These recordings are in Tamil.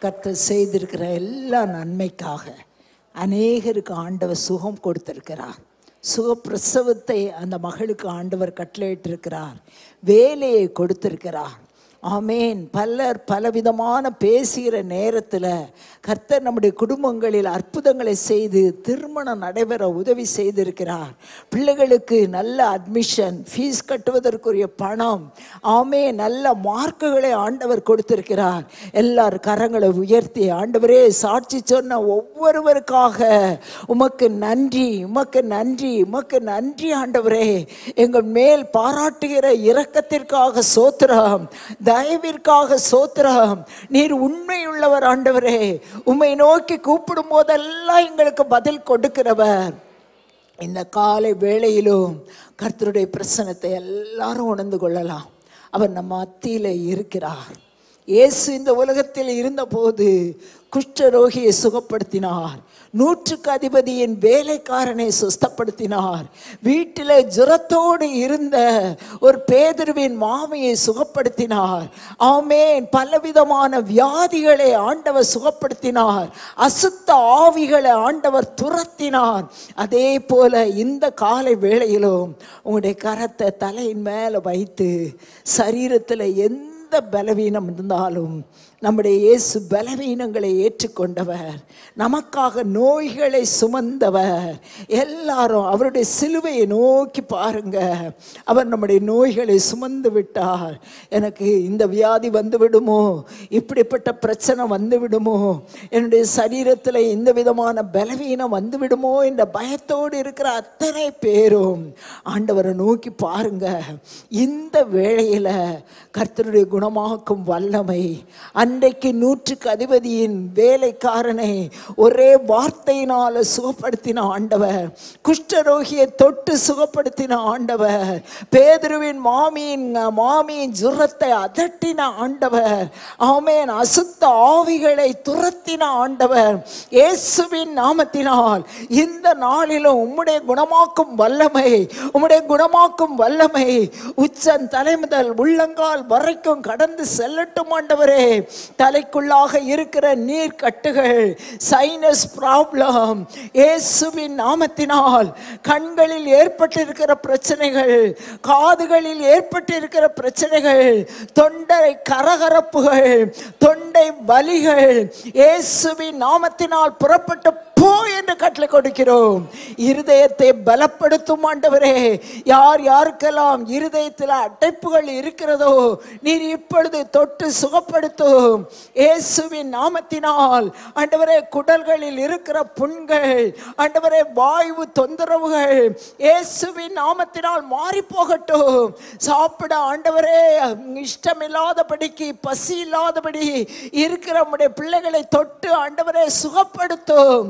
கர்த்தர் செய்திருக்கிற எல்லா நன்மைக்காக அநேகருக்கு ஆண்டவர் சுகம் கொடுத்திருக்கிறார் சுகப்பிரசவத்தை அந்த மகளுக்கு ஆண்டவர் கட்டளையிட்டிருக்கிறார் வேலையை கொடுத்திருக்கிறார் ஆமேன் பலர் பலவிதமான பேசுகிற நேரத்தில் கர்த்தர் நம்முடைய குடும்பங்களில் அற்புதங்களை செய்து திருமணம் நடைபெற உதவி செய்திருக்கிறார் பிள்ளைகளுக்கு நல்ல அட்மிஷன் ஃபீஸ் கட்டுவதற்குரிய பணம் ஆமே நல்ல மார்க்குகளை ஆண்டவர் கொடுத்திருக்கிறார் எல்லார் கரங்களை உயர்த்தி ஆண்டவரே சாட்சி சொன்ன ஒவ்வொருவருக்காக உமக்கு நன்றி உமக்கு நன்றி உமக்கு நன்றி ஆண்டவரே எங்கள் மேல் பாராட்டுகிற இரக்கத்திற்காக சோத்திரம் தயவிற்காக சோத்திரம் நீர் உண்மையுள்ளவர் ஆண்டவரே உம்மை நோக்கி கூப்பிடும் போதெல்லாம் எங்களுக்கு பதில் கொடுக்கிறவர் இந்த காலை வேளையிலும் கர்த்தருடைய பிரசனத்தை எல்லாரும் உணர்ந்து கொள்ளலாம் அவர் நம்ம மத்தியில் இருக்கிறார் இயேசு இந்த உலகத்தில் இருந்தபோது குஷ்டரோகியை சுகப்படுத்தினார் நூற்றுக்கு அதிபதியின் வேலைக்காரனை சுஸ்தப்படுத்தினார் வீட்டில் ஜுரத்தோடு இருந்த ஒரு பேதருவின் மாமியை சுகப்படுத்தினார் ஆமேன் பலவிதமான வியாதிகளை ஆண்டவர் சுகப்படுத்தினார் அசுத்த ஆவிகளை ஆண்டவர் துரத்தினார் அதே போல இந்த காலை வேளையிலும் உங்களுடைய கரத்தை தலையின் மேலே வைத்து சரீரத்தில் எந்த பலவீனம் இருந்தாலும் நம்முடைய இயேசு பலவீனங்களை ஏற்றுக்கொண்டவர் நமக்காக நோய்களை சுமந்தவர் எல்லாரும் அவருடைய சிலுவையை நோக்கி பாருங்க அவர் நம்முடைய நோய்களை சுமந்து விட்டார் எனக்கு இந்த வியாதி வந்து விடுமோ இப்படிப்பட்ட பிரச்சனை வந்து விடுமோ என்னுடைய சரீரத்தில் இந்த விதமான பலவீனம் வந்து விடுமோ என்ற பயத்தோடு இருக்கிற அத்தனை பேரும் ஆண்டவரை நோக்கி பாருங்க இந்த வேளையில கர்த்தருடைய குணமாக்கும் வல்லமை அன்றைக்கு நூற்றுக்கு அதிபதியின் வேலைக்காரனை ஒரே வார்த்தையினால சுகப்படுத்தின ஆண்டவர் குஷ்டரோகியை தொட்டு சுகப்படுத்தின ஆண்டவர் பேதுருவின் மாமியின் மாமியின் ஜுரத்தை அதட்டின ஆண்டவர் ஆமேன் அசுத்த ஆவிகளை துரத்தின ஆண்டவர் இயேசுவின் நாமத்தினால் இந்த நாளிலும் உம்முடைய குணமாக்கும் வல்லமை உம்முடைய குணமாக்கும் வல்லமை உச்சன் தலைமுதல் உள்ளங்கால் வரைக்கும் கடந்து செல்லட்டும் ஆண்டவரே தலைக்குள்ளாக இருக்கிற நீர் கட்டுகள் சைனஸ் ப்ராப்ளம் இயேசுவின் நாமத்தினால் கண்களில் ஏற்பட்டிருக்கிற பிரச்சனைகள் காதுகளில் ஏற்பட்டிருக்கிற பிரச்சனைகள் தொண்டை கரகரப்புகள் தொண்டை வலிகள் இயேசுவின் நாமத்தினால் புறப்பட்டு போ என்று கட்டளை கொடுக்கிறோம் இருதயத்தை பலப்படுத்தும் ஆண்டவரே யார் யாருக்கெல்லாம் இருதயத்தில் அடைப்புகள் இருக்கிறதோ நீர் இப்பொழுது தொட்டு சுகப்படுத்தும் இயேசுவின் நாமத்தினால் ஆண்டவரே குடல்களில் இருக்கிற புண்கள் ஆண்டவரே வாய்வு தொந்தரவுகள் இயேசுவின் நாமத்தினால் மாறி போகட்டும் சாப்பிட ஆண்டவரே இஷ்டமில்லாதபடிக்கு பசி இல்லாதபடி இருக்கிற நம்முடைய பிள்ளைகளை தொட்டு ஆண்டவரே சுகப்படுத்தும்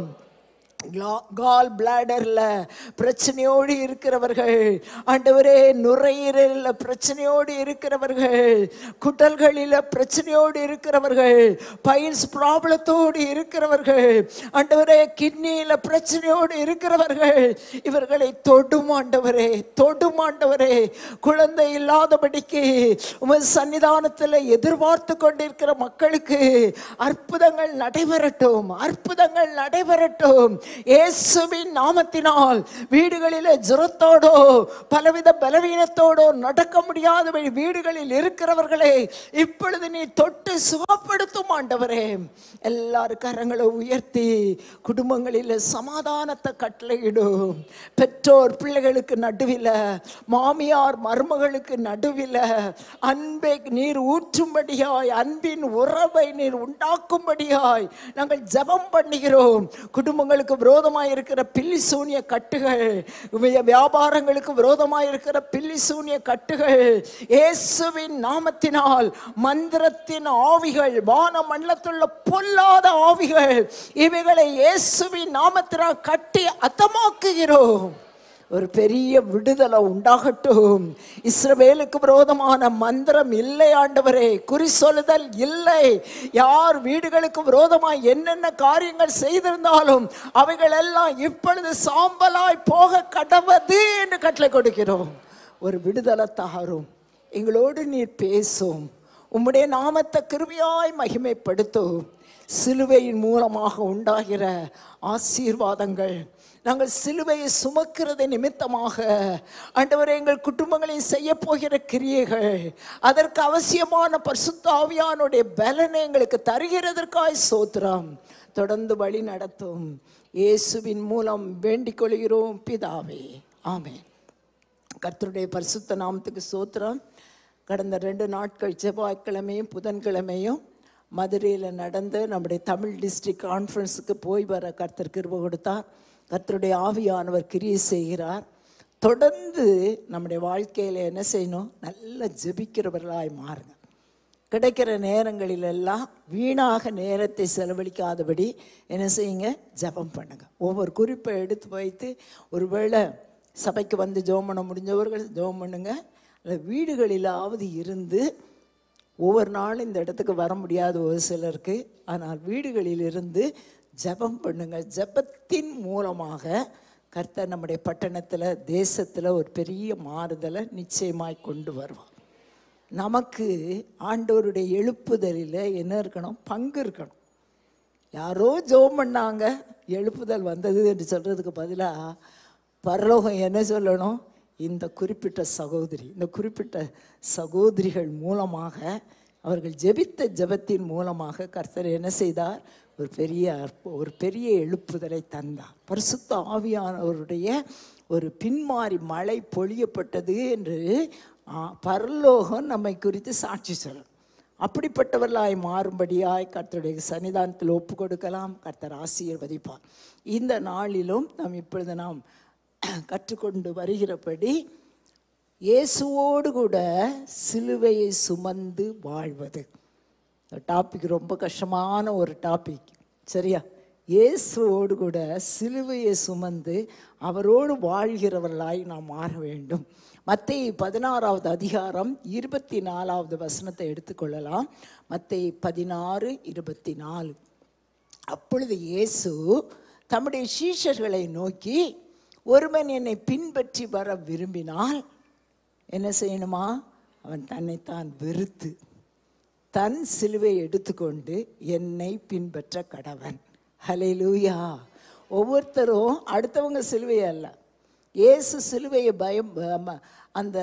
கால் பிளாடர்ல பிரச்சனையோடு இருக்கிறவர்கள் ஆண்டவரே நுரையீரலில் பிரச்சனையோடு இருக்கிறவர்கள் குடல்களில் பிரச்சனையோடு இருக்கிறவர்கள் பைல்ஸ் ப்ராப்ளத்தோடு இருக்கிறவர்கள் ஆண்டவரே கிட்னியில் பிரச்சனையோடு இருக்கிறவர்கள் இவர்களை தொடும் ஆண்டவரே தொடும் ஆண்டவரே குழந்தை இல்லாதபடிக்கு உமது சன்னிதானத்தில் எதிர்பார்த்து கொண்டிருக்கிற மக்களுக்கு அற்புதங்கள் நடைபெறட்டும் அற்புதங்கள் நடைபெறட்டும் இயேசுவின் நாமத்தினால் வீடுகளில் ஜுரத்தோடோ பலவித பலவீனத்தோடோ நடக்க முடியாதபடி வீடுகளில் இருக்கிறவர்களை இப்பொழுது நீ தொட்டு சுகப்படுத்தும் ஆண்டவரே எல்லாரும் கரங்களை உயர்த்தி குடும்பங்களில் சமாதானத்தை கட்டளையிடும் பெற்றோர் பிள்ளைகளுக்கு நடுவில் மாமியார் மருமகளுக்கு நடுவில் அன்பை நீர் ஊற்றும்படியாய் அன்பின் உறவை நீர் உண்டாக்கும்படியாய் நாங்கள் ஜெபம் பண்ணுகிறோம் குடும்பங்களுக்கு விரோதமாக இருக்கிற பில்லி சூனிய கட்டுகள் வி- வியாபாரங்களுக்கு விரோதமாக இருக்கிற பில்லி சூனிய கட்டுகள் இயேசுவின் நாமத்தினால் மந்திரத்தின் ஆவிகள் வான மண்டலத்துள்ள பொல்லாத ஆவிகள் இவைகளை இயேசுவின் நாமத்தினால் கட்டி அத்தமாக்குகிறோம் ஒரு பெரிய விடுதலை உண்டாகட்டும் இஸ்ரவேலுக்கு விரோதமான மந்திரம் இல்லை ஆண்டவரே குறி சொல்லுதல் இல்லை யார் வீடுகளுக்கு விரோதமாய் என்னென்ன காரியங்கள் செய்திருந்தாலும் அவைகள் எல்லாம் இப்பொழுது சாம்பலாய் போக கடவது என்று கட்டளை கொடுக்கிறோம் ஒரு விடுதலை தாரும் எங்களோடு நீர் பேசும் உம்முடைய நாமத்தை கிருபியாய் மகிமைப்படுத்தும் சிலுவையின் மூலமாக உண்டாகிற ஆசீர்வாதங்கள் நாங்கள் சிலுவையை சுமக்கிறது நிமித்தமாக ஆண்டவரே எங்கள் குடும்பங்களில் செய்ய போகிற கிரியைகள் அதற்கு அவசியமான பரிசுத்தாவியானுடைய பலனை எங்களுக்கு தருகிறதற்காய் சோத்திரம் தொடர்ந்து வழி நடத்தும் இயேசுவின் மூலம் வேண்டிக் கொள்கிறோம் பிதாவே ஆமென் கர்த்தருடைய பரிசுத்த நாமத்துக்கு சோத்திரம் கடந்த ரெண்டு நாட்கள் செவ்வாய்க்கிழமையும் புதன்கிழமையும் மதுரையில் நடந்த நம்முடைய தமிழ் டிஸ்ட்ரிக்ட் கான்ஃபரன்ஸுக்கு போய் வர கர்த்தர் கிருபை கொடுத்தார் கர்த்தருடைய ஆவியானவர் கிரியை செய்கிறார் தொடர்ந்து நம்முடைய வாழ்க்கையில் என்ன செய்யணும் நல்லா ஜெபிக்கிறவர்களாய் மாறுங்க கிடைக்கிற நேரங்களில் எல்லாம் வீணாக நேரத்தை செலவழிக்காதபடி என்ன செய்யுங்க ஜெபம் பண்ணுங்க ஒவ்வொரு குறிப்பை எடுத்து வைத்து ஒருவேளை சபைக்கு வந்து ஜெபம் பண்ண முடிஞ்சவர்கள் ஜெபம் பண்ணுங்க இல்லை வீடுகளிலாவது இருந்து ஒவ்வொரு நாளும் இந்த இடத்துக்கு வர முடியாது ஒரு சிலருக்கு ஆனால் வீடுகளில் இருந்து ஜெபம் பண்ணுங்க ஜெபத்தின் மூலமாக கர்த்தர் நம்முடைய பட்டணத்தில் தேசத்தில் ஒரு பெரிய மாறுதலை நிச்சயமாய் கொண்டு வருவார் நமக்கு ஆண்டவருடைய எழுப்புதலில் என்ன இருக்கணும் பங்கு இருக்கணும் யாரோ ஜோம் பண்ணாங்க எழுப்புதல் வந்தது என்று சொல்கிறதுக்கு பதிலாக பரலோகம் என்ன சொல்லணும் இந்த குறிப்பிட்ட சகோதரி இந்த குறிப்பிட்ட சகோதரிகள் மூலமாக அவர்கள் ஜெபித்த ஜெபத்தின் மூலமாக கர்த்தர் என்ன செய்தார் ஒரு பெரிய அற்ப- ஒரு பெரிய எழுப்புதலை தந்தார் பரிசுத்த ஆவியானவருடைய ஒரு பின்மாறி மழை பொழியப்பட்டது என்று ஆ, பரலோகம் நம்மை குறித்து சாட்சி சொல்லும் அப்படிப்பட்டவர்களாய் மாறும்படியாய் கர்த்தருடைய சன்னிதானத்தில் ஒப்பு கொடுக்கலாம் கர்த்தர் ஆசீர்வதிப்பார் இந்த நாளிலும் நாம் இப்பொழுது நாம் கற்றுக்கொண்டு வருகிறபடி இயேசுவோடு கூட சிலுவையை சுமந்து வாழ்வது இந்த டாபிக் ரொம்ப கஷ்டமான ஒரு டாபிக் சரியா இயேசுவோடு கூட சிலுவையை சுமந்து அவரோடு வாழ்கிறவர்களாய் நாம் மாற வேண்டும் மத்திய பதினாறாவது அதிகாரம் இருபத்தி நாலாவது வசனத்தை எடுத்துக்கொள்ளலாம் மத்திய பதினாறு இருபத்தி நாலு அப்பொழுது இயேசு தம்முடைய சீஷர்களை நோக்கி ஒருவன் என்னை பின்பற்றி வர விரும்பினால் என்ன செய்யணுமா அவன் தன்னைத்தான் வெறுத்து தன் சிலுவை எடுத்துக்கொண்டு என்னை பின்பற்ற கடவன் ஹalleluya ஒவ்வொருத்தரும் அடுத்தவங்க சிலுவை அல்ல இயேசு சிலுவையை பயம் ம- அந்த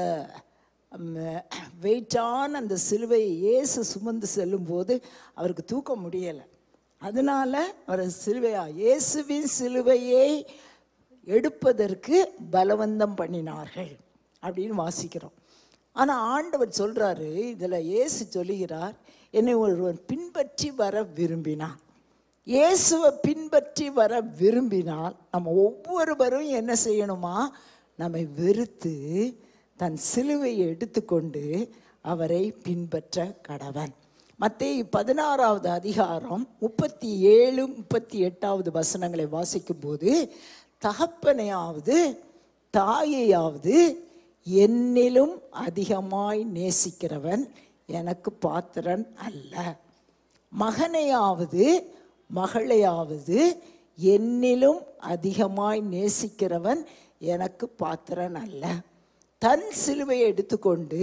வெயிட்டான அந்த சிலுவையை இயேசு சுமந்து செல்லும்போது அவருக்கு தூக்க முடியலை அதனால அவர் சிலுவையா இயேசுவின் சிலுவையை எடுப்பதற்கு பலவந்தம் பண்ணினார்கள் அப்படின்னு வாசிக்கிறோம் ஆனால் ஆண்டவர் சொல்றாரு இதில் இயேசு சொல்லுகிறார் என்னை ஒருவன் பின்பற்றி வர விரும்பினான் இயேசுவை பின்பற்றி வர விரும்பினால் நம்ம ஒவ்வொருவரும் என்ன செய்யணுமா நம்மை வெறுத்து தன் சிலுவையை எடுத்துக்கொண்டு அவரை பின்பற்ற கடவன் மத்தேயு பதினாறாவது அதிகாரம் முப்பத்தி ஏழு முப்பத்தி எட்டாவது வசனங்களை வாசிக்கும்போது தகப்பனையாவது தாயையாவது என்னிலும் அதிகமாய் நேசிக்கிறவன் எனக்கு பாத்திரன் அல்ல மகனையாவது மகளையாவது என்னிலும் அதிகமாய் நேசிக்கிறவன் எனக்கு பாத்திரன் அல்ல தன் சிலுவையை எடுத்துக்கொண்டு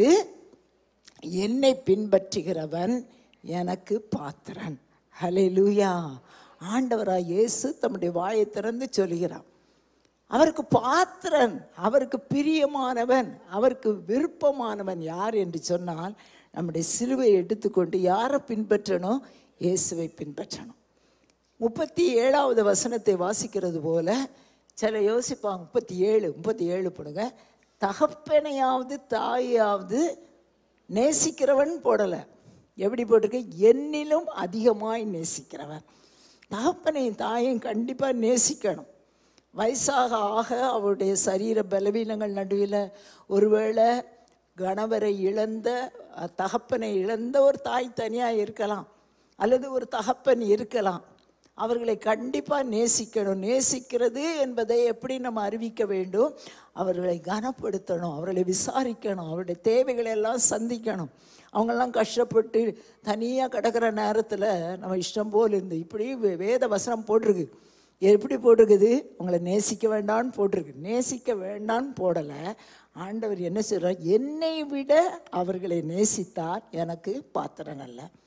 என்னை பின்பற்றுகிறவன் எனக்கு பாத்திரன் ஹalleluya ஆண்டவராய் இயேசு தம்முடைய வாயை திறந்து சொல்கிறார் அவருக்கு பாத்திரன் அவருக்கு பிரியமானவன் அவருக்கு விருப்பமானவன் யார் என்று சொன்னால் நம்முடைய சிலுவை எடுத்துக்கொண்டு யாரை பின்பற்றணும் இயேசுவை பின்பற்றணும் முப்பத்தி ஏழாவது வசனத்தை வாசிக்கிறது போல சில யோசிப்பாங்க முப்பத்தி ஏழு முப்பத்தி ஏழு போடுங்க தகப்பனையாவது தாயாவது நேசிக்கிறவன் போடலை எப்படி போட்டிருக்கு என்னிலும் அதிகமாய் நேசிக்கிறவன் தகப்பனையும் தாயையும் கண்டிப்பாக நேசிக்கணும் வயசாக ஆக அவருடைய சரீர பலவீனங்கள் நடுவில் ஒருவேளை கணவரை இழந்த அஹ், தகப்பனை இழந்த ஒரு தாய் தனியாக இருக்கலாம் அல்லது ஒரு தகப்பன் இருக்கலாம் அவர்களை கண்டிப்பாக நேசிக்கணும் நேசிக்கிறது என்பதை எப்படி நம்ம அறிவிக்க வேண்டும் அவர்களை கனப்படுத்தணும் அவர்களை விசாரிக்கணும் அவருடைய தேவைகளை எல்லாம் சந்திக்கணும் அவங்கெல்லாம் கஷ்டப்பட்டு தனியாக கிடக்கிற நேரத்தில் நம்ம இஷ்டம் போல் இருந்து இப்படி வே- வேத வசனம் போட்டிருக்கு எப்படி போட்டிருக்குது உங்களை நேசிக்க வேண்டாம்னு போட்டிருக்கு நேசிக்க வேண்டாம்னு போடலை ஆண்டவர் என்ன சொல்றார் என்னை விட அவர்களை நேசித்தார் எனக்கு பாத்திரம் அல்ல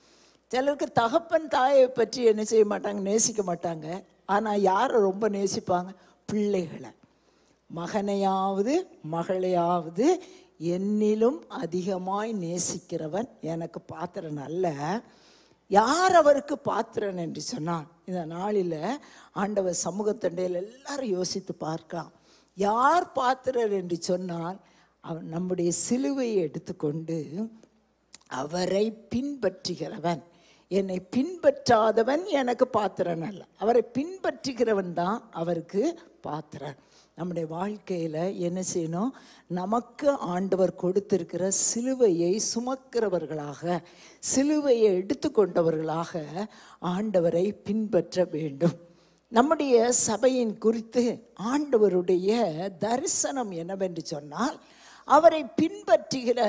சிலருக்கு தகப்பன் தாயை பற்றி என்ன செய்ய மாட்டாங்க நேசிக்க மாட்டாங்க ஆனால் யாரை ரொம்ப நேசிப்பாங்க பிள்ளைகளை மகனையாவது மகளையாவது என்னிலும் அதிகமாய் நேசிக்கிறவன் எனக்கு பாத்திரன் அல்ல யார் அவருக்கு பாத்திரன் என்று சொன்னான் இந்த நாளில் ஆண்டவர் சமூகத்தண்டையில் எல்லாரும் யோசித்து பார்க்கலாம் யார் பாத்திரர் என்று சொன்னால் அவன் நம்முடைய சிலுவையை எடுத்துக்கொண்டு அவரை பின்பற்றுகிறவன் என்னை பின்பற்றாதவன் எனக்கு பாத்திரன் அல்ல அவரை பின்பற்றுகிறவன் தான் அவருக்கு பாத்திரன் நம்முடைய வாழ்க்கையில் என்ன செய்யணும் நமக்கு ஆண்டவர் கொடுத்திருக்கிற சிலுவையை சுமக்கிறவர்களாக சிலுவையை எடுத்துக்கொண்டவர்களாக ஆண்டவரை பின்பற்ற வேண்டும் நம்முடைய சபையின் குறித்து ஆண்டவருடைய தரிசனம் என்னவென்று சொன்னால் அவரை பின்பற்றுகிற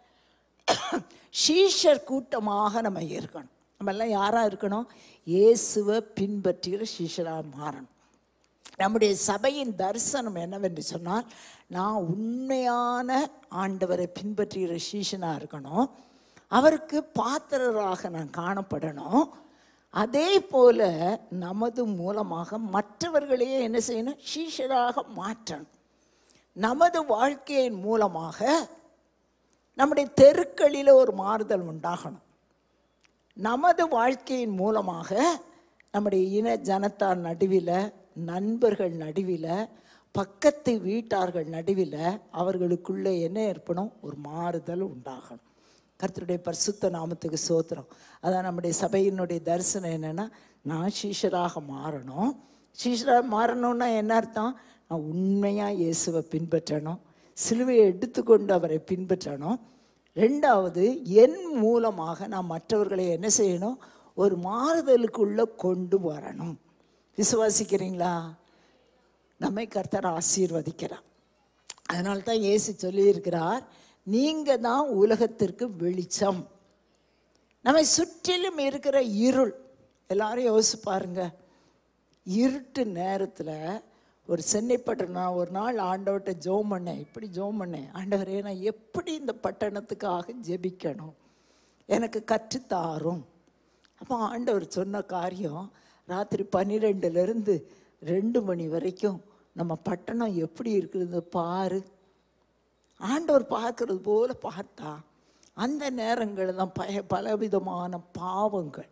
ஷீஷர் கூட்டமாக நம்ம இருக்கணும் நம்ம எல்லாம் யாராக இருக்கணும் இயேசுவை பின்பற்றுகிற ஷீஷராக மாறணும் நம்முடைய சபையின் தரிசனம் என்னவென்று சொன்னால் நான் உண்மையான ஆண்டவரை பின்பற்றுகிற சீஷனாக இருக்கணும் அவருக்கு பாத்திரராக நான் காணப்படணும் அதே போல நமது மூலமாக மற்றவர்களையே என்ன செய்யணும் சீஷராக மாற்றணும் நமது வாழ்க்கையின் மூலமாக நம்முடைய தெருக்களில் ஒரு மாறுதல் உண்டாகணும் நமது வாழ்க்கையின் மூலமாக நம்முடைய இன ஜனத்தார் நடுவில் நண்பர்கள் நடுவில் பக்கத்து வீட்டார்கள் நடுவில் அவர்களுக்குள்ளே என்ன ஏற்படும் ஒரு மாறுதல் உண்டாகணும் கர்த்தருடைய பரிசுத்த நாமத்துக்கு சோத்திரம் அதான் நம்முடைய சபையினுடைய தரிசனம் என்னென்னா நான் சீஷராக மாறணும் சீஷராக மாறணும்னா என்ன அர்த்தம் நான் உண்மையாக இயேசுவை பின்பற்றணும் சிலுவையை எடுத்துக்கொண்டு அவரை பின்பற்றணும் ரெண்டாவது என் மூலமாக நான் மற்றவர்களை என்ன செய்யணும் ஒரு மாறுதலுக்குள்ளே கொண்டு வரணும் விசுவாசிக்கிறீங்களா நம்மை கர்த்தர் ஆசீர்வதிக்கிறார் அதனால தான் இயேசு சொல்லியிருக்கிறார் நீங்கள் தான் உலகத்திற்கு வெளிச்சம் நம்மை சுற்றிலும் இருக்கிற இருள் எல்லாரும் யோசிச்சு பாருங்க இருட்டு நேரத்தில் ஒரு சென்னைப்பட்ட நான் ஒரு நாள் ஆண்டவர்கிட்ட ஜோம் பண்ணேன் இப்படி ஜோம் பண்ணேன் ஆண்டவரே நான் எப்படி இந்த பட்டணத்துக்காக ஜெபிக்கணும் எனக்கு கற்றுத்தாரும் அப்போ ஆண்டவர் சொன்ன காரியம் ராத்திரி பன்னிரெண்டுலேருந்து ரெண்டு மணி வரைக்கும் நம்ம பட்டணம் எப்படி இருக்குது பாரு ஆண்டவர் பார்க்கறது போல பார்த்தா அந்த நேரங்களில் தான் பய பலவிதமான பாவங்கள்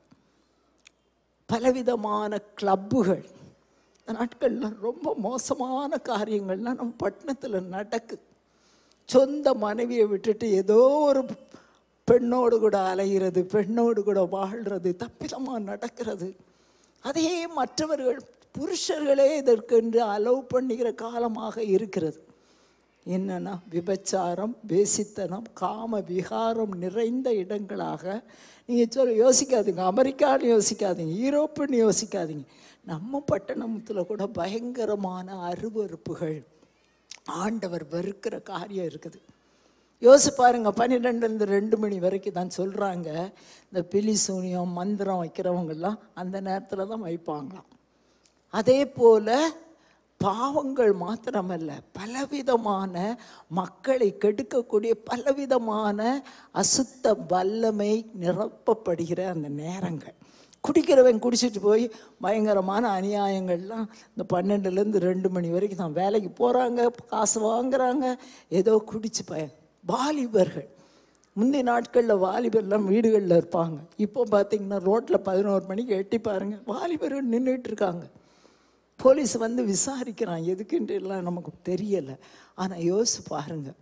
பலவிதமான கிளப்புகள் இந்த நாட்களில் ரொம்ப மோசமான காரியங்கள்லாம் நம்ம பட்டணத்தில் நடக்கு சொந்த மனைவியை விட்டுட்டு ஏதோ ஒரு பெண்ணோடு கூட அலைகிறது பெண்ணோடு கூட வாழ்கிறது தப்பிதமாக நடக்கிறது அதையே மற்றவர்கள் புருஷர்களே இதற்கென்று அலோவ் பண்ணுகிற காலமாக இருக்கிறது என்னன்னா விபச்சாரம் வேசித்தனம் காம விகாரம் நிறைந்த இடங்களாக நீங்கள் சொல்ல யோசிக்காதீங்க அமெரிக்கான்னு யோசிக்காதீங்க யூரோப்புன்னு யோசிக்காதீங்க நம்ம பட்டணத்தில் கூட பயங்கரமான அருவறுப்புகள் ஆண்டவர் வெறுக்கிற காரியம் இருக்குது யோசி பாருங்க பன்னிரெண்டுலேருந்து ரெண்டு மணி வரைக்கும் தான் சொல்கிறாங்க இந்த பிலி சூனியம் மந்திரம் வைக்கிறவங்கெல்லாம் அந்த நேரத்தில் தான் வைப்பாங்களாம் அதே போல் பாவங்கள் மாத்திரமல்ல பலவிதமான மக்களை கெடுக்கக்கூடிய பலவிதமான அசுத்த வல்லமை நிரப்பப்படுகிற அந்த நேரங்கள் குடிக்கிறவன் குடிச்சிட்டு போய் பயங்கரமான அநியாயங்கள்லாம் இந்த பன்னெண்டுலேருந்து ரெண்டு மணி வரைக்கும் தான் வேலைக்கு போகிறாங்க காசு வாங்குறாங்க ஏதோ குடிச்சு பய வாலிபர்கள் முந்தைய நாட்களில் வாலிபர்லாம் வீடுகளில் இருப்பாங்க இப்போ பார்த்தீங்கன்னா ரோட்டில் பதினோரு மணிக்கு எட்டி பாருங்கள் வாலிபர்கள் நின்றுட்டு இருக்காங்க போலீஸ் வந்து விசாரிக்கிறான் எதுக்குன்ட்டு எல்லாம் நமக்கு தெரியலை ஆனால் யோசிச்சு பாருங்க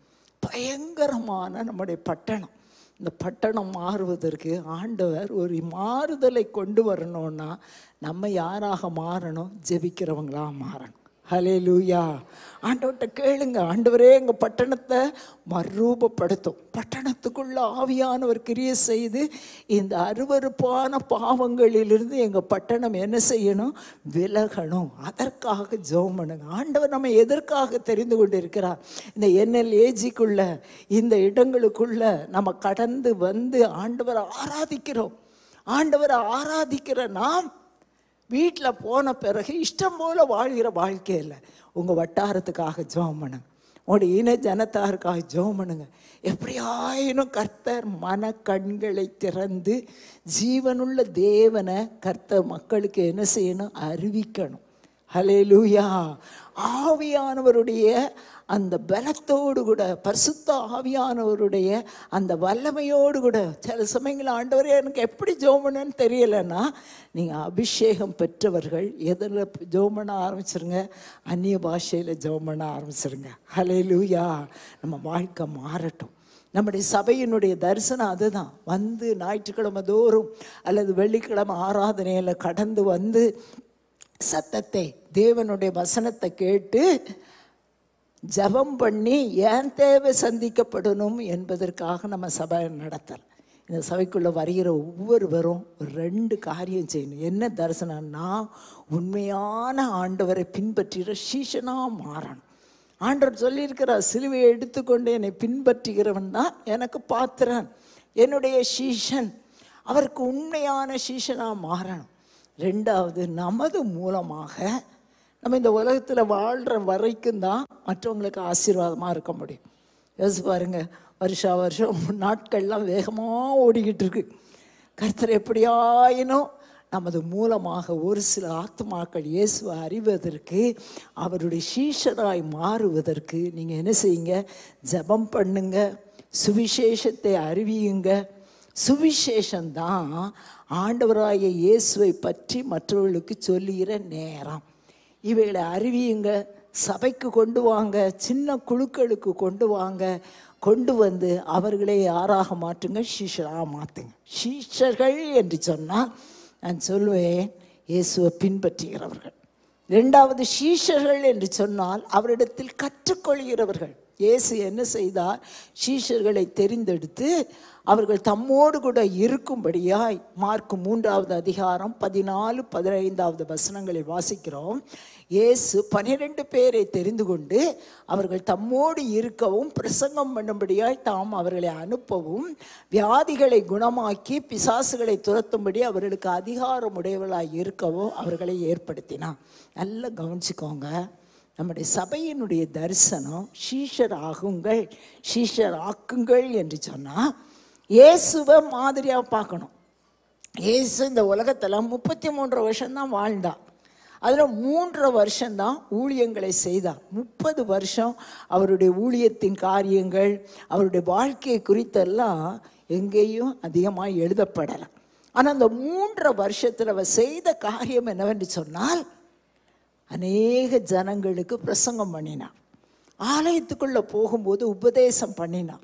பயங்கரமான நம்முடைய பட்டணம் இந்த பட்டணம் மாறுவதற்கு ஆண்டவர் ஒரு மாறுதலை கொண்டு வரணும்னா நம்ம யாராக மாறணும் ஜெபிக்கிறவங்களா மாறணும் ஹலே லூயா ஆண்டவர்கிட்ட கேளுங்க ஆண்டவரே எங்கள் பட்டணத்தை மறுரூபப்படுத்தும் பட்டணத்துக்குள்ள ஆவியானவர் கிரியை செய்து இந்த அருவருப்பான பாவங்களிலிருந்து எங்கள் பட்டணம் என்ன செய்யணும் விலகணும் அதற்காக ஜெபம் பண்ணுங்க ஆண்டவர் நம்ம எதற்காக தெரிந்து கொண்டு இருக்கிறார் இந்த என்எல்ஏஜிக்குள்ள இந்த இடங்களுக்குள்ள நம்ம கடந்து வந்து ஆண்டவரை ஆராதிக்கிறோம் ஆண்டவரை ஆராதிக்கிற நாம் வீட்டில் போன பிறகு இஷ்டம் போல வாழ்கிற வாழ்க்கை இல்லை உங்கள் வட்டாரத்துக்காக ஜெபம் பண்ணுங்க உங்களுடைய இன ஜனத்தாருக்காக ஜெபம் பண்ணுங்க எப்படியாயினும் கர்த்தர் மன கண்களை திறந்து ஜீவனுள்ள தேவனை கர்த்தர் மக்களுக்கு என்ன செய்யணும் அறிவிக்கணும் ஹலேலூயா ஆவியானவருடைய அந்த பலத்தோடு கூட பரிசுத்த ஆவியானவருடைய அந்த வல்லமையோடு கூட சில சமயங்கள் ஆண்டவரே எனக்கு எப்படி ஜோமனன்னு தெரியலைன்னா நீங்கள் அபிஷேகம் பெற்றவர்கள் எதில் ஜோமன ஆரம்பிச்சிருங்க அந்நிய பாஷையில் ஜோமன ஆரம்பிச்சிருங்க ஹலேலூயா நம்ம வாழ்க்கை மாறட்டும் நம்முடைய சபையினுடைய தரிசனம் அதுதான் வந்து ஞாயிற்றுக்கிழமை தோறும் அல்லது வெள்ளிக்கிழமை ஆராதனையில் கடந்து வந்து சத்தத்தை தேவனுடைய வசனத்தை கேட்டு ஜெபம் பண்ணி ஏன் தேவை சந்திக்கப்படணும் என்பதற்காக நம்ம சபை நடத்தலாம் இந்த சபைக்குள்ளே வருகிற ஒவ்வொருவரும் ஒரு ரெண்டு காரியம் செய்யணும் என்ன தரிசனம்னா உண்மையான ஆண்டவரை பின்பற்றுகிற சீஷனாக மாறணும் ஆண்டவர் சொல்லியிருக்கிறார் சிலுவையை எடுத்துக்கொண்டு என்னை பின்பற்றுகிறவன் தான் எனக்கு பாத்திரன் என்னுடைய சீஷன் அவருக்கு உண்மையான சீஷனாக மாறணும் ரெண்டாவது நமது மூலமாக நம்ம இந்த உலகத்தில் வாழ்கிற வரைக்கும் தான் மற்றவங்களுக்கு ஆசீர்வாதமாக இருக்க முடியும் யோசிச்சு பாருங்க வருஷா வருஷம் நாட்கள்லாம் வேகமாக ஓடிக்கிட்டு இருக்கு கர்த்தர் எப்படியாயினும் நமது மூலமாக ஒரு சில ஆத்மாக்கள் இயேசுவை அறிவதற்கு அவருடைய சீஷராய் மாறுவதற்கு நீங்கள் என்ன செய்யுங்க ஜெபம் பண்ணுங்க சுவிசேஷத்தை அறிவியுங்க சுவிசேஷந்தான் ஆண்டவராகிய இயேசுவை பற்றி மற்றவர்களுக்கு சொல்லுகிற நேரம் இவைகளை அறிவியுங்க சபைக்கு கொண்டு வாங்க சின்ன குழுக்களுக்கு கொண்டு வாங்க கொண்டு வந்து அவர்களை யாராக மாற்றுங்க சீஷராக மாற்றுங்க சீஷர்கள் என்று சொன்னால் நான் சொல்லுவேன் இயேசுவை பின்பற்றுகிறவர்கள் ரெண்டாவது சீஷர்கள் என்று சொன்னால் அவரிடத்தில் கற்றுக்கொள்கிறவர்கள் இயேசு என்ன செய்தார் சீஷர்களை தெரிந்தெடுத்து அவர்கள் தம்மோடு கூட இருக்கும்படியாய் மார்க் மூன்றாவது அதிகாரம் பதினாலு பதினைந்தாவது வசனங்களை வாசிக்கிறோம் இயேசு பனிரெண்டு பேரை தெரிந்து கொண்டு அவர்கள் தம்மோடு இருக்கவும் பிரசங்கம் பண்ணும்படியாய் தாம் அவர்களை அனுப்பவும் வியாதிகளை குணமாக்கி பிசாசுகளை துரத்தும்படி அவர்களுக்கு அதிகாரம் உடையவர்களாய் இருக்கவும் அவர்களை ஏற்படுத்தினான் நல்லா கவனிச்சுக்கோங்க நம்முடைய சபையினுடைய தரிசனம் ஷீஷர் ஆகுங்கள் ஷீஷர் ஆக்குங்கள் என்று சொன்னால் இயேசுவை மாதிரியாக பார்க்கணும் இயேசு இந்த உலகத்தில் முப்பத்தி மூன்று வருஷம்தான் வாழ்ந்தான் அதில் மூன்றரை வருஷம்தான் ஊழியங்களை செய்தார் முப்பது வருஷம் அவருடைய ஊழியத்தின் காரியங்கள் அவருடைய வாழ்க்கையை குறித்தெல்லாம் எங்கேயும் அதிகமாக எழுதப்படலை ஆனால் அந்த மூன்றரை வருஷத்தில் அவர் செய்த காரியம் என்னவென்று சொன்னால் அநேக ஜனங்களுக்கு பிரசங்கம் பண்ணினார் ஆலயத்துக்குள்ளே போகும்போது உபதேசம் பண்ணினார்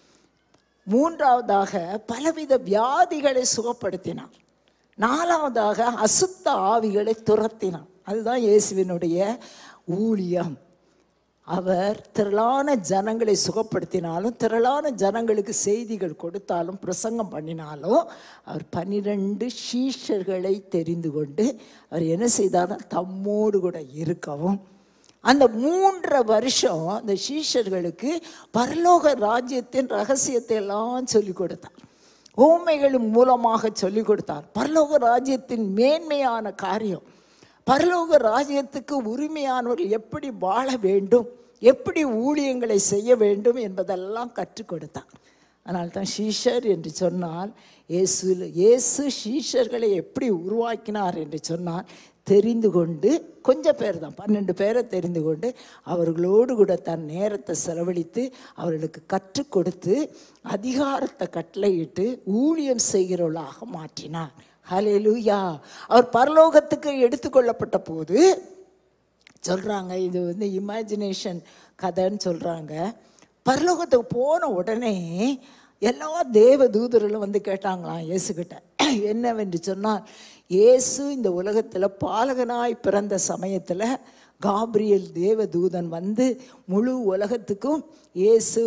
மூன்றாவதாக பலவித வியாதிகளை சுகப்படுத்தினார் நாலாவதாக அசுத்த ஆவிகளை துரத்தினார் அதுதான் இயேசுவினுடைய ஊழியம் அவர் திரளான ஜனங்களை சுகப்படுத்தினாலும் திரளான ஜனங்களுக்கு செய்திகள் கொடுத்தாலும் பிரசங்கம் பண்ணினாலும் அவர் பன்னிரண்டு சீஷர்களை தெரிந்து கொண்டு அவர் என்ன செய்தார் தம்மோடு கூட இருக்கவும் அந்த மூன்றரை வருஷம் அந்த சீஷர்களுக்கு பரலோக ராஜ்யத்தின் ரகசியத்தை எல்லாம் சொல்லி கொடுத்தார் ஓமைகளின் மூலமாக சொல்லி கொடுத்தார் பரலோக ராஜ்யத்தின் மேன்மையான காரியம் பரலோக ராஜ்யத்துக்கு உரிமையானவர்கள் எப்படி வாழ வேண்டும் எப்படி ஊழியங்களை செய்ய வேண்டும் என்பதெல்லாம் கற்றுக் கொடுத்தார் அதனால் தான் ஷீஷர் என்று சொன்னால் இயேசு இயேசு ஷீஷர்களை எப்படி உருவாக்கினார் என்று சொன்னால் தெரிந்து கொண்டு கொஞ்சம் பேர் தான் பன்னெண்டு பேரை தெரிந்து கொண்டு அவர்களோடு கூட தன் நேரத்தை செலவழித்து அவர்களுக்கு கற்றுக் கொடுத்து அதிகாரத்தை கட்டளையிட்டு ஊழியம் செய்கிறவர்களாக மாற்றினார் ஹalleluya அவர் பரலோகத்துக்கு எடுத்துக்கொள்ளப்பட்ட போது சொல்கிறாங்க இது வந்து இமேஜினேஷன் கதைன்னு சொல்கிறாங்க பரலோகத்துக்கு போன உடனே எல்லா தேவ தூதர்களும் வந்து கேட்டாங்களாம் இயேசுகிட்ட என்னவென்று சொன்னால் இயேசு இந்த உலகத்தில் பாலகனாய் பிறந்த சமயத்தில் காப்ரியல் தேவ தூதன் வந்து முழு உலகத்துக்கும் இயேசு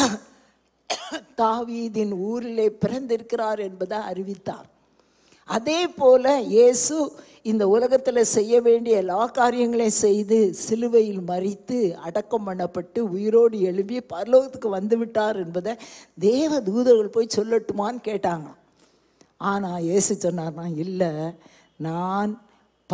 தாவீதின் ஊரிலே பிறந்திருக்கிறார் என்பதை அறிவித்தார் அதே போல இயேசு இந்த உலகத்தில் செய்ய வேண்டிய எல்லா காரியங்களையும் செய்து சிலுவையில் மறித்து அடக்கம் பண்ணப்பட்டு உயிரோடு எழுப்பி பரலோகத்துக்கு வந்து விட்டார் என்பதை தேவ தூதர்கள் போய் சொல்லட்டுமான்னு கேட்டாங்க ஆனால் இயேசு சொன்னார்னா இல்லை நான்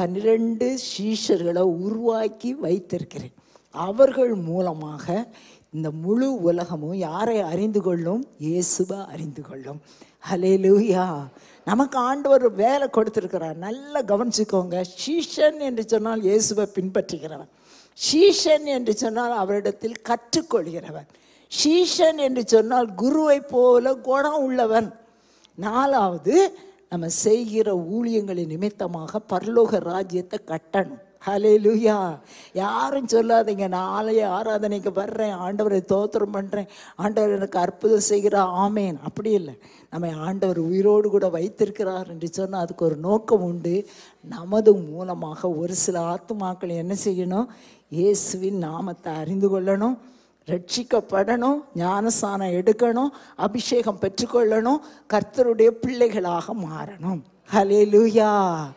பன்னிரண்டு சீஷர்களை உருவாக்கி வைத்திருக்கிறேன் அவர்கள் மூலமாக இந்த முழு உலகமும் யாரை அறிந்து கொள்ளும் இயேசுவை அறிந்து கொள்ளும் ஹலேலூயா நமக்கு ஆண்டவர் வேலை கொடுத்துருக்கிறார் நல்லா கவனிச்சுக்கோங்க ஷீஷன் என்று சொன்னால் இயேசுவை பின்பற்றுகிறவன் ஷீஷன் என்று சொன்னால் அவரிடத்தில் கற்றுக்கொள்கிறவன் ஷீஷன் என்று சொன்னால் குருவை போல குணம் உள்ளவன் நாலாவது நம்ம செய்கிற ஊழியங்களின் நிமித்தமாக பரலோக ராஜ்யத்தை கட்டணும் ஹலேலுயா யாரும் சொல்லாதீங்க நான் ஆலய ஆராதனைக்கு வர்றேன் ஆண்டவரை தோத்திரம் பண்ணுறேன் ஆண்டவர் எனக்கு அற்புதம் செய்கிறா ஆமேன் அப்படி இல்லை நம்ம ஆண்டவர் உயிரோடு கூட வைத்திருக்கிறார் என்று சொன்னால் அதுக்கு ஒரு நோக்கம் உண்டு நமது மூலமாக ஒரு சில ஆத்துமாக்கள் என்ன செய்யணும் இயேசுவின் நாமத்தை அறிந்து கொள்ளணும் ரட்சிக்கப்படணும் ஞானஸ்தானம் எடுக்கணும் அபிஷேகம் பெற்றுக்கொள்ளணும் கர்த்தருடைய பிள்ளைகளாக மாறணும் ஹலே லூயா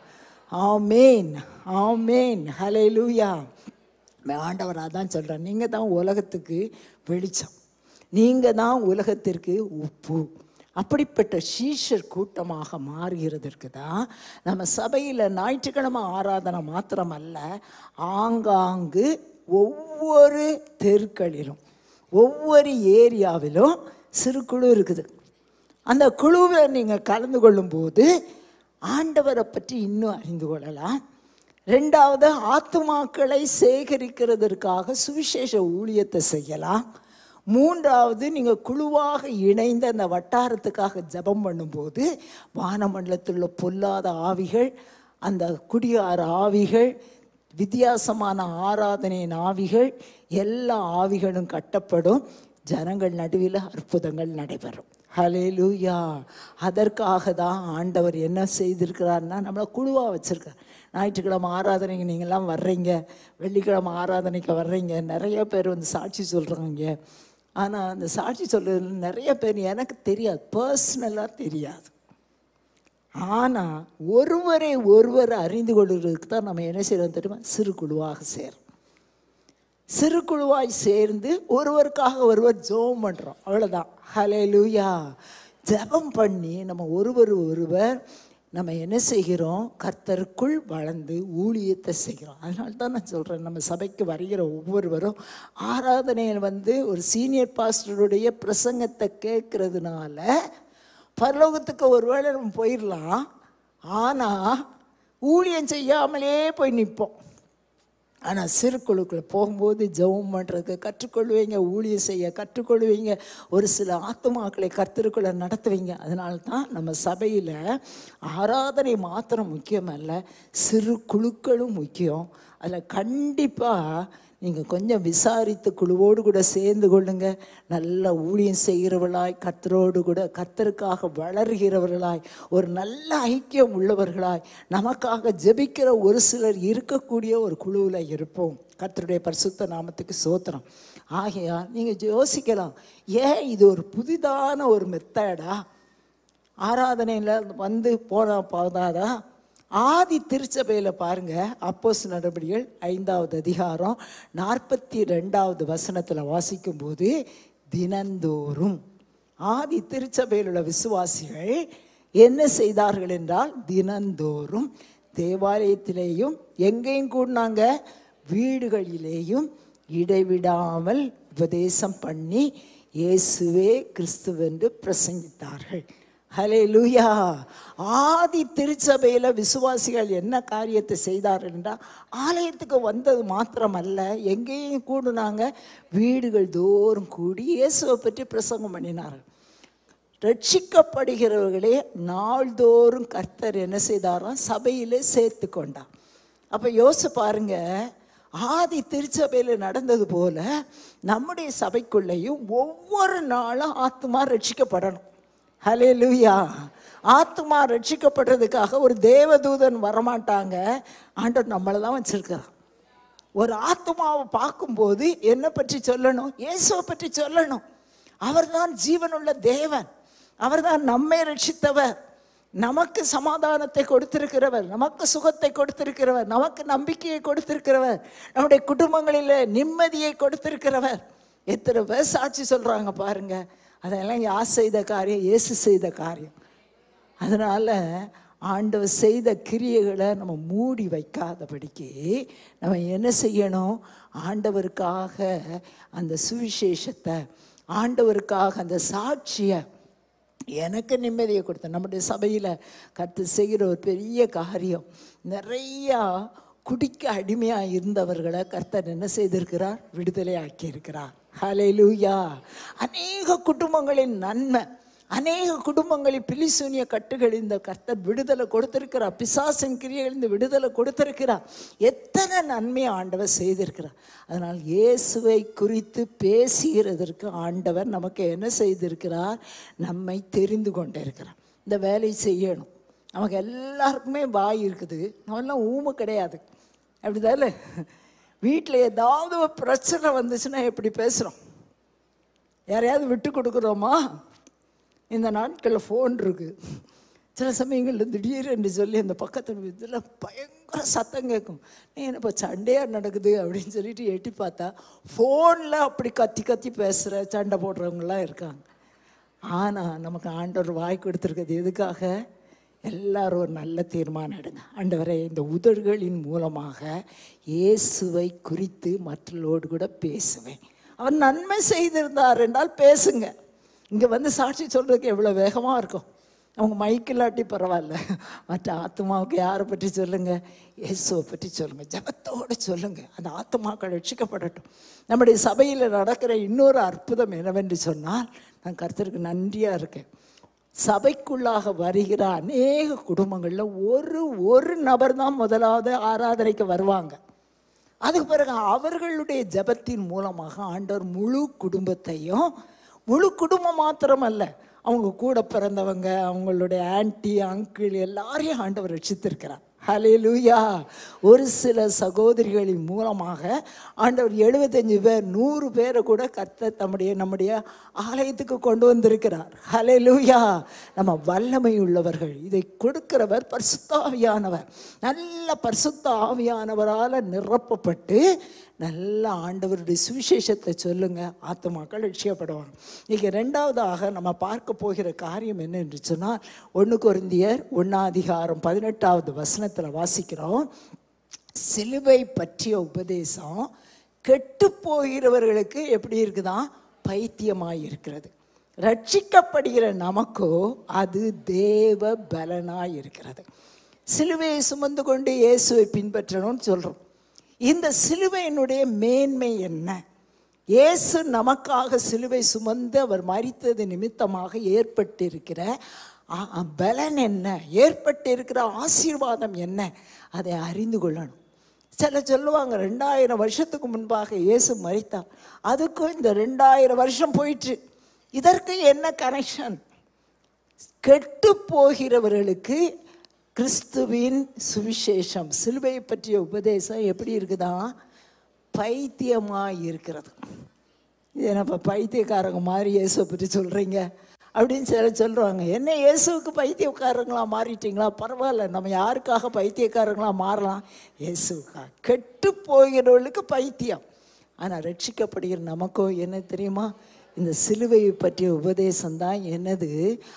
ஆமேன் ஆமேன் ஹலே லூயா ஆண்டவர் அதான் சொல்கிறேன் நீங்கள் தான் உலகத்துக்கு வெளிச்சம் நீங்கள் தான் உலகத்திற்கு உப்பு அப்படிப்பட்ட சீஷர் கூட்டமாக மாறுகிறதற்கு தான் நம்ம சபையில் ஞாயிற்றுக்கிழமை ஆராதனை மாத்திரமல்ல ஆங்காங்கு ஒவ்வொரு தெருக்களிலும் ஒவ்வொரு ஏரியாவிலும் சிறு குழு இருக்குது அந்த குழுவில் நீங்கள் கலந்து கொள்ளும்போது ஆண்டவரை பற்றி இன்னும் அறிந்து கொள்ளலாம் ரெண்டாவது ஆத்துமாக்களை சேகரிக்கிறதற்காக சுவிசேஷ ஊழியத்தை செய்யலாம் மூன்றாவது நீங்கள் குழுவாக இணைந்து அந்த வட்டாரத்துக்காக ஜெபம் பண்ணும்போது வானமண்டலத்தில் உள்ள பொல்லாத ஆவிகள் அந்த குடியார ஆவிகள் வித்தியாசமான ஆராதனையின் ஆவிகள் எல்லா ஆவிகளும் கட்டப்படும் ஜனங்கள் நடுவில் அற்புதங்கள் நடைபெறும் ஹலேலூயா அதற்காக தான் ஆண்டவர் என்ன செய்திருக்கிறார்னா நம்மளை குழுவாக வச்சுருக்கார் ஞாயிற்றுக்கிழமை ஆராதனைக்கு நீங்கள்லாம் வர்றீங்க வெள்ளிக்கிழமை ஆராதனைக்கு வர்றீங்க நிறைய பேர் வந்து சாட்சி சொல்கிறாங்க ஆனால் அந்த சாட்சி சொல்கிறது நிறைய பேர் எனக்கு தெரியாது பர்சனலாக தெரியாது ஆனால் ஒருவரை ஒருவர் அறிந்து கொள்வதற்கு தான் நம்ம என்ன செய்யறோம் தெரியுமா சிறு குழுவாக சேரும் சிறு குழுவாய் சேர்ந்து ஒருவருக்காக ஒருவர் ஜெபம் பண்ணுறோம் அவ்வளோதான் ஹலே லூயா ஜெபம் பண்ணி நம்ம ஒருவர் ஒருவர் நம்ம என்ன செய்கிறோம் கர்த்தருக்குள் வளர்ந்து ஊழியத்தை செய்கிறோம் அதனால தான் நான் சொல்கிறேன் நம்ம சபைக்கு வருகிற ஒவ்வொருவரும் ஆராதனையில் வந்து ஒரு சீனியர் பாஸ்டருடைய பிரசங்கத்தை கேட்கறதுனால பரலோகத்துக்கு ஒருவேளை நம்ம போயிடலாம் ஆனால் ஊழியம் செய்யாமலே போய் நிற்போம் ஆனால் சிறு குழுக்களை போகும்போது ஜெபம் பண்ணுறதுக்கு கற்றுக்கொள்வீங்க ஊழியம் செய்ய கற்றுக்கொள்வீங்க ஒரு சில ஆத்துமாக்களை கர்த்தருக்குள்ள நடத்துவீங்க அதனால தான் நம்ம சபையில் ஆராதனை மாத்திரம் முக்கியமல்ல சிறு குழுக்களும் முக்கியம் அதில் கண்டிப்பாக நீங்கள் கொஞ்சம் விசாரித்து குழுவோடு கூட சேர்ந்து கொள்ளுங்க நல்ல ஊழியம் செய்கிறவர்களாய் கர்த்தரோடு கூட கர்த்தருக்காக வளர்கிறவர்களாய் ஒரு நல்ல ஐக்கியம் உள்ளவர்களாய் நமக்காக ஜெபிக்கிற ஒரு சிலர் இருக்கக்கூடிய ஒரு குழுவில் இருப்போம் கர்த்தருடைய பரிசுத்த நாமத்துக்கு சோத்திரம் ஆகையா நீங்கள் யோசிக்கலாம் ஏன் இது ஒரு புதிதான ஒரு மெத்தடா ஆராதனையில் வந்து போனால் போதாதா ஆதி திருச்சபையில் பாருங்க அப்போஸ் நடவடிக்கைகள் ஐந்தாவது அதிகாரம் நாற்பத்தி ரெண்டாவது வசனத்தில் வாசிக்கும்போது தினந்தோறும் ஆதி திருச்சபையில் உள்ள விசுவாசிகள் என்ன செய்தார்கள் என்றால் தினந்தோறும் தேவாலயத்திலேயும் எங்கேயும் கூடினாங்க வீடுகளிலேயும் இடைவிடாமல் உபதேசம் பண்ணி இயேசுவே கிறிஸ்துவென்று பிரசங்கித்தார்கள் ஹலே லூயா ஆதி திருச்சபையில் விசுவாசிகள் என்ன காரியத்தை செய்தார்கள் என்றால் ஆலயத்துக்கு வந்தது மாத்திரமல்ல எங்கேயும் கூடுனாங்க வீடுகள் தோறும் கூடி இயேசுவை பற்றி பிரசங்கம் பண்ணினார்கள் ரட்சிக்கப்படுகிறவர்களே நாள்தோறும் கர்த்தர் என்ன செய்தாராம் சபையிலே சேர்த்து கொண்டார் அப்போ யோசிச்சு பாருங்க ஆதி திருச்சபையில் நடந்தது போல நம்முடைய சபைக்குள்ளேயும் ஒவ்வொரு நாளும் ஆத்மா ரட்சிக்கப்படணும் ஹலே லூயா ஆத்மா ரட்சிக்கப்படுறதுக்காக ஒரு தேவதூதன் வரமாட்டாங்க ஆண்டவர் நம்மளை தான் வச்சிருக்கிறார் ஒரு ஆத்மாவை பார்க்கும்போது என்ன பற்றி சொல்லணும் இயேசுவை பற்றி சொல்லணும் அவர்தான் ஜீவனுள்ள தேவன் அவர்தான் நம்மை ரட்சித்தவர் நமக்கு சமாதானத்தை கொடுத்திருக்கிறவர் நமக்கு சுகத்தை கொடுத்திருக்கிறவர் நமக்கு நம்பிக்கையை கொடுத்திருக்கிறவர் நம்முடைய குடும்பங்களில் நிம்மதியை கொடுத்திருக்கிறவர் எத்தனை பேர் சாட்சி சொல்றாங்க பாருங்க அதெல்லாம் யார் செய்த காரியம் இயேசு செய்த காரியம் அதனால ஆண்டவர் செய்த கிரியைகளை நம்ம மூடி வைக்காதபடிக்கு நம்ம என்ன செய்யணும் ஆண்டவருக்காக அந்த சுவிசேஷத்தை ஆண்டவருக்காக அந்த சாட்சியை எனக்கு நிம்மதியை கொடுத்த நம்முடைய சபையில் கற்று செய்கிற ஒரு பெரிய காரியம் நிறையா குடிக்க அடிமையாக இருந்தவர்களை கர்த்தர் என்ன செய்திருக்கிறார் விடுதலை ஆக்கியிருக்கிறார் ஹalleluya அநேக குடும்பங்களின் நன்மை அநேக குடும்பங்களில் பிலிசூனிய கட்டுகள் இந்த கர்த்தர் விடுதலை கொடுத்திருக்கிறார் பிசாசின் கிரியைகள் இந்த விடுதலை கொடுத்திருக்கிறார் எத்தனை நன்மையை ஆண்டவர் செய்திருக்கிறார் அதனால் இயேசுவை குறித்து பேசுகிறதற்கு ஆண்டவர் நமக்கு என்ன செய்திருக்கிறார் நம்மை தெரிந்து கொண்டிருக்கிறார் இந்த வேலையை செய்யணும் நமக்கு எல்லாருக்குமே வாய் இருக்குது நம்மெல்லாம் ஊமை கிடையாது அப்படிதானே வீட்டில் ஏதாவது ஒரு பிரச்சனை வந்துச்சுன்னா எப்படி பேசுகிறோம் யாரையாவது விட்டு கொடுக்குறோமா இந்த நாட்களில் ஃபோன் இருக்குது சில சமயங்களில் திடீர்னு சொல்லி அந்த பக்கத்து இதில் பயங்கர சத்தம் கேட்கும் நீ என்னப்பா சண்டையாக நடக்குது அப்படின்னு சொல்லிட்டு எட்டி பார்த்தா ஃபோனில் அப்படி கத்தி கத்தி பேசுகிற சண்டை போடுறவங்களாம் இருக்காங்க ஆனால் நமக்கு ஆண்டவர் வாய் கொடுத்துருக்குது எதுக்காக எல்லாரும் ஒரு நல்ல தீர்மானம் எடுங்க ஆண்டவரே இந்த உதடுகளின் மூலமாக இயேசுவை குறித்து மற்றவர்களோடு கூட பேசுவேன் அவர் நன்மை செய்திருந்தார் என்றால் பேசுங்க இங்கே வந்து சாட்சி சொல்றதுக்கு எவ்வளோ வேகமாக இருக்கும் அவங்க மைக்கில்லாட்டி பரவாயில்ல மற்ற ஆத்மாவுக்கு யாரை பற்றி சொல்லுங்க இயேசுவை பற்றி சொல்லுங்க ஜபத்தோடு சொல்லுங்க அந்த ஆத்மாக்கள் ரட்சிக்கப்படட்டும் நம்முடைய சபையில் நடக்கிற இன்னொரு அற்புதம் என்னவென்று சொன்னால் நான் கர்த்தருக்கு நன்றியாக இருக்கேன் சபைக்குள்ளாக வருகிற அநேக குடும்பங்களில் ஒரு ஒரு நபர் தான் முதலாவது ஆராதனைக்கு வருவாங்க அதுக்கு பிறகு அவர்களுடைய ஜெபத்தின் மூலமாக ஆண்டவர் முழு குடும்பத்தையும் முழு குடும்பம் மாத்திரமல்ல அவங்க கூட பிறந்தவங்க அவங்களுடைய ஆன்ட்டி அங்கிள் எல்லாரையும் ஆண்டவர் ரட்சித்திருக்கிறார் ஹalleluya ஒரு சில சகோதரிகளின் மூலமாக ஆண்டவர் எழுபத்தஞ்சு பேர் நூறு பேரை கூட கர்த்தர் தம்முடைய நம்முடைய ஆலயத்துக்கு கொண்டு வந்திருக்கிறார் ஹalleluya நம்ம வல்லமை உள்ளவர்கள் இதை கொடுக்கிறவர் பரிசுத்த ஆவியானவர் நல்ல பரிசுத்த ஆவியானவரால் நிரப்பப்பட்டு நல்ல ஆண்டவருடைய சுவிசேஷத்தை சொல்லுங்க ஆத்மாக்கள் ரட்சிக்கப்படுவாங்க இன்னைக்கு ரெண்டாவதாக நம்ம பார்க்க போகிற காரியம் என்ன என்று சொன்னால் ஒன்று கொரிந்தியர் ஒன்னாதிகாரம் பதினெட்டாவது வசனத்தில் வாசிக்கிறோம் சிலுவை பற்றிய உபதேசம் கெட்டு போகிறவர்களுக்கு எப்படி இருக்குதான் பைத்தியமாய் இருக்கிறது ரட்சிக்கப்படுகிற நமக்கோ அது தேவ பலனாய் இருக்கிறது சிலுவையை சுமந்து கொண்டு இயேசுவை பின்பற்றணும்னு சொல்கிறோம் இந்த சிலுவையினுடைய மேன்மை என்ன இயேசு நமக்காக சிலுவை சுமந்து அவர் மரித்தது நிமித்தமாக ஏற்பட்டிருக்கிற ஆ- ஆ, பலன் என்ன ஏற்பட்டிருக்கிற ஆசீர்வாதம் என்ன அதை அறிந்து கொள்ளணும் சில சொல்லுவாங்க ரெண்டாயிரம் வருஷத்துக்கு முன்பாக இயேசு மரித்தார் அதுக்கும் இந்த ரெண்டாயிரம் வருஷம் போயிற்று இதற்கு என்ன கனெக்ஷன் கெட்டு போகிறவர்களுக்கு கிறிஸ்துவின் சுவிசேஷம் சிலுவையை பற்றிய உபதேசம் எப்படி இருக்குதா பைத்தியமாக இருக்கிறது இது என்னப்பா பைத்தியக்காரங்க மாதிரி இயேசுவை பற்றி சொல்கிறீங்க அப்படின்னு சில சொல்கிறாங்க என்ன இயேசுவுக்கு பைத்தியக்காரங்களா மாறிட்டீங்களா பரவாயில்ல நம்ம யாருக்காக பைத்தியக்காரங்களா மாறலாம் இயேசுக்காக கெட்டு போகிறவர்களுக்கு பைத்தியம் ஆனால் ரட்சிக்கப்படுகிற நமக்கோ என்ன தெரியுமா இந்த சிலுவையை பற்றிய உபதேசம் தான் என்னது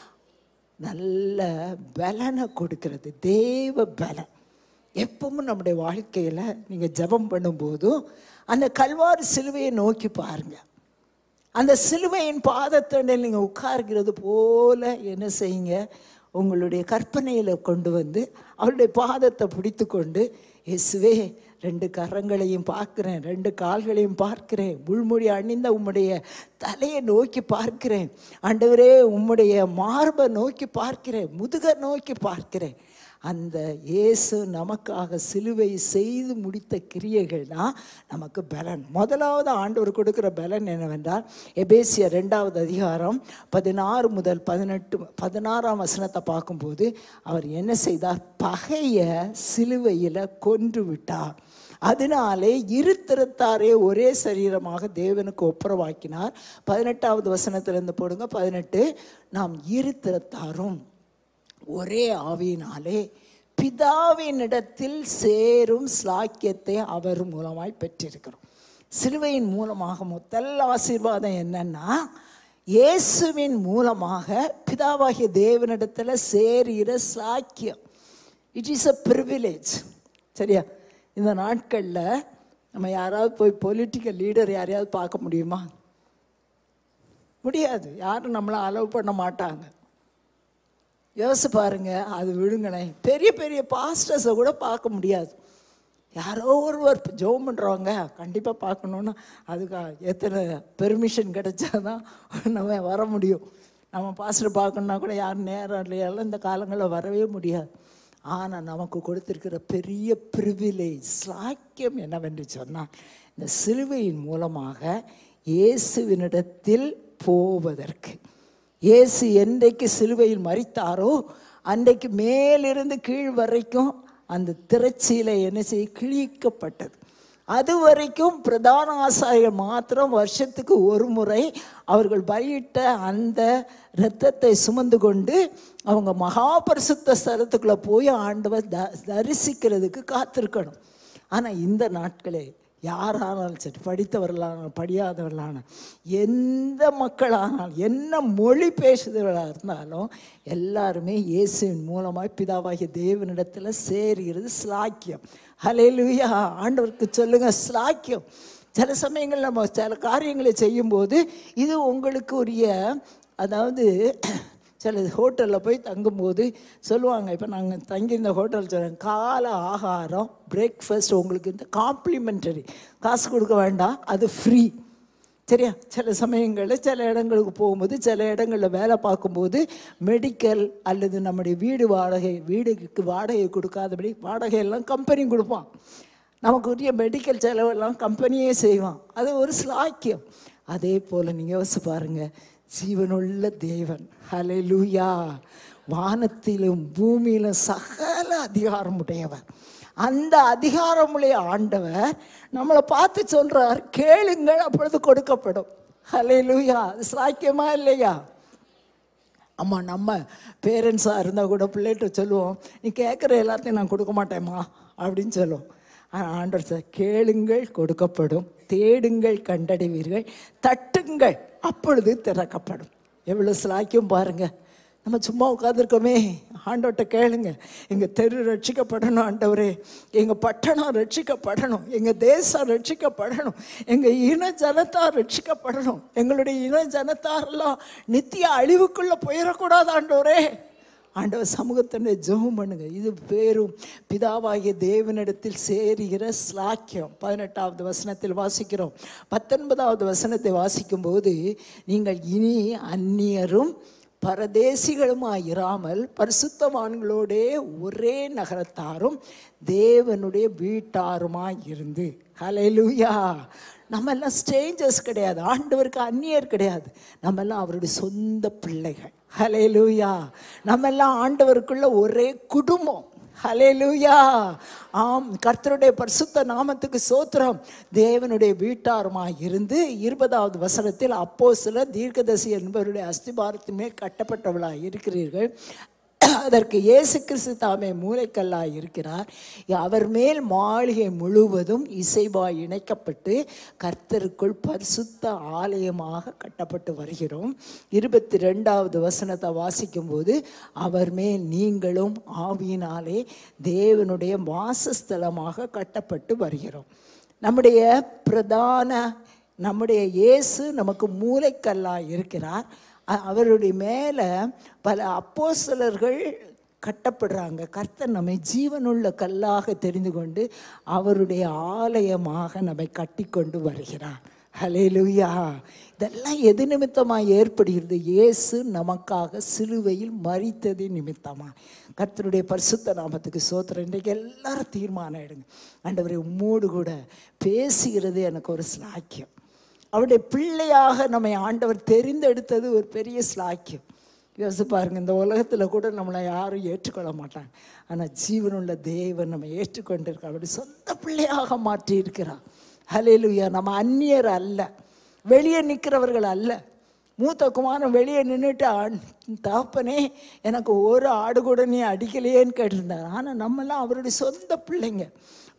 நல்ல பலனை கொடுக்கிறது தேவ பலன் எப்பவும் நம்முடைய வாழ்க்கையில் நீங்கள் ஜெபம் பண்ணும்போதும் அந்த கல்வாரி சிலுவையை நோக்கி பாருங்க அந்த சிலுவையின் பாதத்தண்டில் நீங்கள் உட்கார்கிறது போல என்ன செய்யுங்க உங்களுடைய கற்பனையில் கொண்டு வந்து அவருடைய பாதத்தை பிடித்து கொண்டு இயேசுவே ரெண்டு கரங்களையும் பார்க்கிறேன் ரெண்டு கால்களையும் பார்க்கிறேன் முள்மொழி அணிந்த உம்முடைய தலையை நோக்கி பார்க்கிறேன் ஆண்டவரே உம்முடைய மார்பை நோக்கி பார்க்கிறேன் முதுகை நோக்கி பார்க்கிறேன் அந்த இயேசு நமக்காக சிலுவை செய்து முடித்த கிரியைகள் தான் நமக்கு பலன் முதலாவது ஆண்டவர் கொடுக்கிற பலன் என்னவென்றால் எபேசிய ரெண்டாவது அதிகாரம் பதினாறு முதல் பதினெட்டு பதினாறாம் வசனத்தை பார்க்கும்போது அவர் என்ன செய்தார் பகைய சிலுவையில் கொன்று விட்டார் அதனாலே இருத்திருத்தாரே ஒரே சரீரமாக தேவனுக்கு ஒப்புரவாக்கினார் பதினெட்டாவது வசனத்திலிருந்து போடுங்க பதினெட்டு நாம் இருத்திருத்தாரும் ஒரே ஆவியினாலே பிதாவினிடத்தில் சேரும் ஸ்லாக்கியத்தை அவர் மூலமாய் பெற்றிருக்கிறோம் சிலுவையின் மூலமாக முதல் ஆசீர்வாதம் என்னன்னா இயேசுவின் மூலமாக பிதாவாகிய தேவனிடத்தில் சேருகிற சாக்கியம் இட் இஸ் அ ப்ரிவிலேஜ் சரியா இந்த நாட்களில் நம்ம யாராவது போய் பொலிட்டிக்கல் லீடர் யாரையாவது பார்க்க முடியுமா முடியாது யாரும் நம்மளை அலோவ் பண்ண மாட்டாங்க யோசிச்சு பாருங்க அது விழுங்களேன் பெரிய பெரிய பாஸ்டர்ஸை கூட பார்க்க முடியாது யாரோ ஒருவர் ஜோம் பண்ணுறவங்க கண்டிப்பாக பார்க்கணுன்னா அதுக்கு எத்தனை பெர்மிஷன் கிடைச்சாதான் நம்ம வர முடியும் நம்ம பாஸ்டர் பார்க்கணுன்னா கூட யாரும் நேரம் இல்லையெல்லாம் இந்த காலங்களில் வரவே முடியாது ஆனால் நமக்கு கொடுத்திருக்கிற பெரிய ப்ரிவிலேஜ் சாக்கியம் என்னவென்று சொன்னால் இந்த சிலுவையின் மூலமாக இயேசுவினிடத்தில் போவதற்கு இயேசு என்றைக்கு சிலுவையில் மறித்தாரோ அன்றைக்கு மேலிருந்து கீழ் வரைக்கும் அந்த திரைச்சீலை என்ன செய்ய கிழிக்கப்பட்டது அது வரைக்கும் பிரதான ஆசாரியர் மாத்திரம் வருஷத்துக்கு ஒரு முறை அவர்கள் பலியிட்ட அந்த இரத்தத்தை சுமந்து கொண்டு அவங்க மகாபரிசுத்த ஸ்தலத்துக்குள்ளே போய் ஆண்டவர் த தரிசிக்கிறதுக்கு காத்திருக்கணும் ஆனால் இந்த நாட்களே யாரானாலும் சரி படித்தவர்களான படியாதவர்களான எந்த மக்களானாலும் என்ன மொழி பேசுகிறவர்களாக இருந்தாலும் எல்லாருமே இயேசுவின் மூலமாய் பிதாவாகிய தேவனிடத்தில் சேருகிறது ஸ்லாக்கியம் ஹலேலுயா ஆண்டவருக்கு சொல்லுங்க ஸ்லாக்கியம் சில சமயங்கள் நம்ம சில காரியங்களை செய்யும்போது இது உங்களுக்கு உரிய அதாவது சில ஹோட்டலில் போய் தங்கும்போது சொல்லுவாங்க இப்போ நாங்கள் தங்கியிருந்த ஹோட்டல் சொல்கிறேன் கால ஆகாரம் பிரேக்ஃபாஸ்ட் உங்களுக்கு இந்த காம்ப்ளிமெண்டரி காசு கொடுக்க வேண்டாம் அது ஃப்ரீ சரியா சில சமயங்களில் சில இடங்களுக்கு போகும்போது சில இடங்களில் வேலை பார்க்கும்போது மெடிக்கல் அல்லது நம்முடைய வீடு வாடகை வீடுக்கு வாடகை கொடுக்காதபடி வாடகையெல்லாம் கம்பெனி கொடுப்பான் நமக்கு உரிய மெடிக்கல் செலவெல்லாம் கம்பெனியே செய்வான் அது ஒரு ஸ்லாக்கியம் அதே போல் நீங்கள் யோசிச்சு பாருங்கள் ஜீவனுள்ள தேவன் ஹலே லூயா வானத்திலும் பூமியிலும் சகல அதிகாரம் உடையவர் அந்த அதிகாரமுடைய ஆண்டவர் நம்மளை பார்த்து சொல்றார் கேளுங்கள் அப்பொழுது கொடுக்கப்படும் ஹலே லூயா அது சாக்கியமா இல்லையா அம்மா நம்ம பேரண்ட்ஸாக இருந்தால் கூட பிள்ளைகிட்ட சொல்லுவோம் நீ கேட்குற எல்லாத்தையும் நான் கொடுக்க மாட்டேம்மா அப்படின்னு சொல்லுவோம் ஆனால் ஆண்டவர் சார் கேளுங்கள் கொடுக்கப்படும் தேடுங்கள் கண்டடைவீர்கள் தட்டுங்கள் அப்பொழுது திறக்கப்படும் எவ்வளோ சிலாக்கியம் பாருங்கள் நம்ம சும்மா உட்காந்துருக்கோமே ஆண்டவர்கிட்ட கேளுங்க எங்கள் தெரு ரட்சிக்கப்படணும் ஆண்டவரே எங்கள் பட்டணம் ரட்சிக்கப்படணும் எங்கள் தேசம் ரட்சிக்கப்படணும் எங்கள் இன ஜனத்தார் ரட்சிக்கப்படணும் எங்களுடைய இன ஜனத்தாரெல்லாம் நித்திய அழிவுக்குள்ளே போயிடக்கூடாது ஆண்டவரே ஆண்டவர் சமூகத்தினுடைய ஜெபம் பண்ணுங்க இது பேரும் பிதாவாகிய தேவனிடத்தில் சேருகிற ஸ்லாக்கியம் பதினெட்டாவது வசனத்தில் வாசிக்கிறோம் பத்தொன்பதாவது வசனத்தை வாசிக்கும்போது நீங்கள் இனி அந்நியரும் பரதேசிகளுமாய் இராமல் பரிசுத்தவான்களோடே ஒரே நகரத்தாரும் தேவனுடைய வீட்டாருமாய் இருந்து ஹalleluya நம்ம எல்லாம் ஸ்ட்ரேஞ்சர்ஸ் கிடையாது ஆண்டவருக்கு அந்நியர் கிடையாது நம்ம எல்லாம் அவருடைய சொந்த பிள்ளைகள் ஹalleluya நம்ம எல்லாம் ஆண்டவருக்குள்ள ஒரே குடும்பம் ஹalleluya ஆம் கர்த்தருடைய பரிசுத்த நாமத்துக்கு சோத்திரம் தேவனுடைய வீட்டாருமாய் இருந்து இருபதாவது வசனத்தில் அப்போ சில தீர்க்கதசி என்பவருடைய அஸ்திபாரத்தின் மேல் கட்டப்பட்டவளாய் இருக்கிறீர்கள் அதற்கு இயேசு கிறிஸ்து தாமே மூளைக்கல்லாய் இருக்கிறார் அவர் மேல் மாளிகை முழுவதும் இசைவாய் இணைக்கப்பட்டு கர்த்தருக்குள் பரிசுத்த ஆலயமாக கட்டப்பட்டு வருகிறோம் இருபத்தி ரெண்டாவது வசனத்தை வாசிக்கும்போது அவர் மேல் நீங்களும் ஆவியினாலே தேவனுடைய வாசஸ்தலமாக கட்டப்பட்டு வருகிறோம் நம்முடைய பிரதான நம்முடைய இயேசு நமக்கு மூளைக்கல்லாய் இருக்கிறார் அ- அவருடைய மேலே பல அப்போஸ்தலர்கள் கட்டப்படுறாங்க கர்த்தர் நம்மை ஜீவனுள்ள கல்லாக தெரிந்து கொண்டு அவருடைய ஆலயமாக நம்மை கட்டிக்கொண்டு வருகிறார் ஹலேலுயா இதெல்லாம் எது நிமித்தமாக ஏற்படுகிறது இயேசு நமக்காக சிலுவையில் மறித்தது நிமித்தமாக கர்த்தருடைய பரிசுத்த நாமத்துக்கு சோத்திரம் இன்றைக்கு எல்லாரும் தீர்மானம் எடுங்க ஆண்டவரை உம்மோடு கூட பேசுகிறது எனக்கு ஒரு ஸ்லாக்கியம் அவருடைய பிள்ளையாக நம்மை ஆண்டவர் தெரிந்தெடுத்தது ஒரு பெரிய ஸ்லாக்கியம் யோசிச்சு பாருங்க இந்த உலகத்தில் கூட நம்மளை யாரும் ஏற்றுக்கொள்ள மாட்டாங்க ஆனால் ஜீவனுள்ள தேவன் நம்ம ஏற்றுக்கொண்டிருக்க அவருடைய சொந்த பிள்ளையாக மாற்றி இருக்கிறார் ஹலேலுயா நம்ம அந்நியர் அல்ல வெளியே நிற்கிறவர்கள் அல்ல மூத்த குமாரன் வெளியே நின்றுட்டு ஆண் தகப்பனே எனக்கு ஒரு ஆடு கூட நீ அடிக்கலையேன்னு கேட்டிருந்தார் ஆனால் நம்மெல்லாம் அவருடைய சொந்த பிள்ளைங்க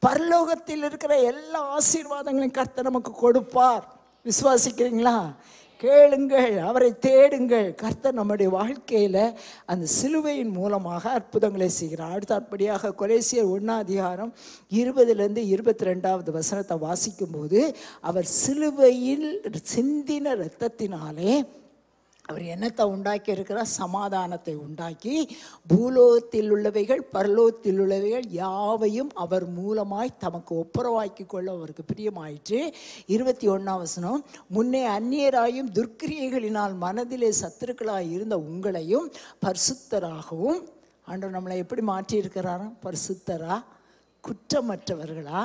பரலோகத்தில் இருக்கிற எல்லா ஆசீர்வாதங்களையும் கர்த்தர் நமக்கு கொடுப்பார் விசுவாசிக்கிறீங்களா கேளுங்கள் அவரை தேடுங்கள் கர்த்தர் நம்முடைய வாழ்க்கையில் அந்த சிலுவையின் மூலமாக அற்புதங்களை செய்கிறார் அடுத்தபடியாக கொலேசியர் ஒன்றாம் அதிகாரம் இருபதுலேருந்து இருபத்தி ரெண்டாவது வசனத்தை வாசிக்கும்போது அவர் சிலுவையில் சிந்தின இரத்தத்தினாலே அவர் என்னத்தை உண்டாக்கி இருக்கிறார் சமாதானத்தை உண்டாக்கி பூலோகத்தில் உள்ளவைகள் பரலோகத்தில் உள்ளவைகள் யாவையும் அவர் மூலமாய் தமக்கு ஒப்புரவாக்கி கொள்ள அவருக்கு பிரியமாயிற்று இருபத்தி ஒன்றாம் வசனம் முன்னே அந்நியராயும் துர்க்கிரியைகளினால் மனதிலே சத்துருக்களாய் இருந்த உங்களையும் பரிசுத்தராகவும் ஆண்டவர் நம்மளை எப்படி மாற்றியிருக்கிறாராம் பரிசுத்தரா குற்றமற்றவர்களா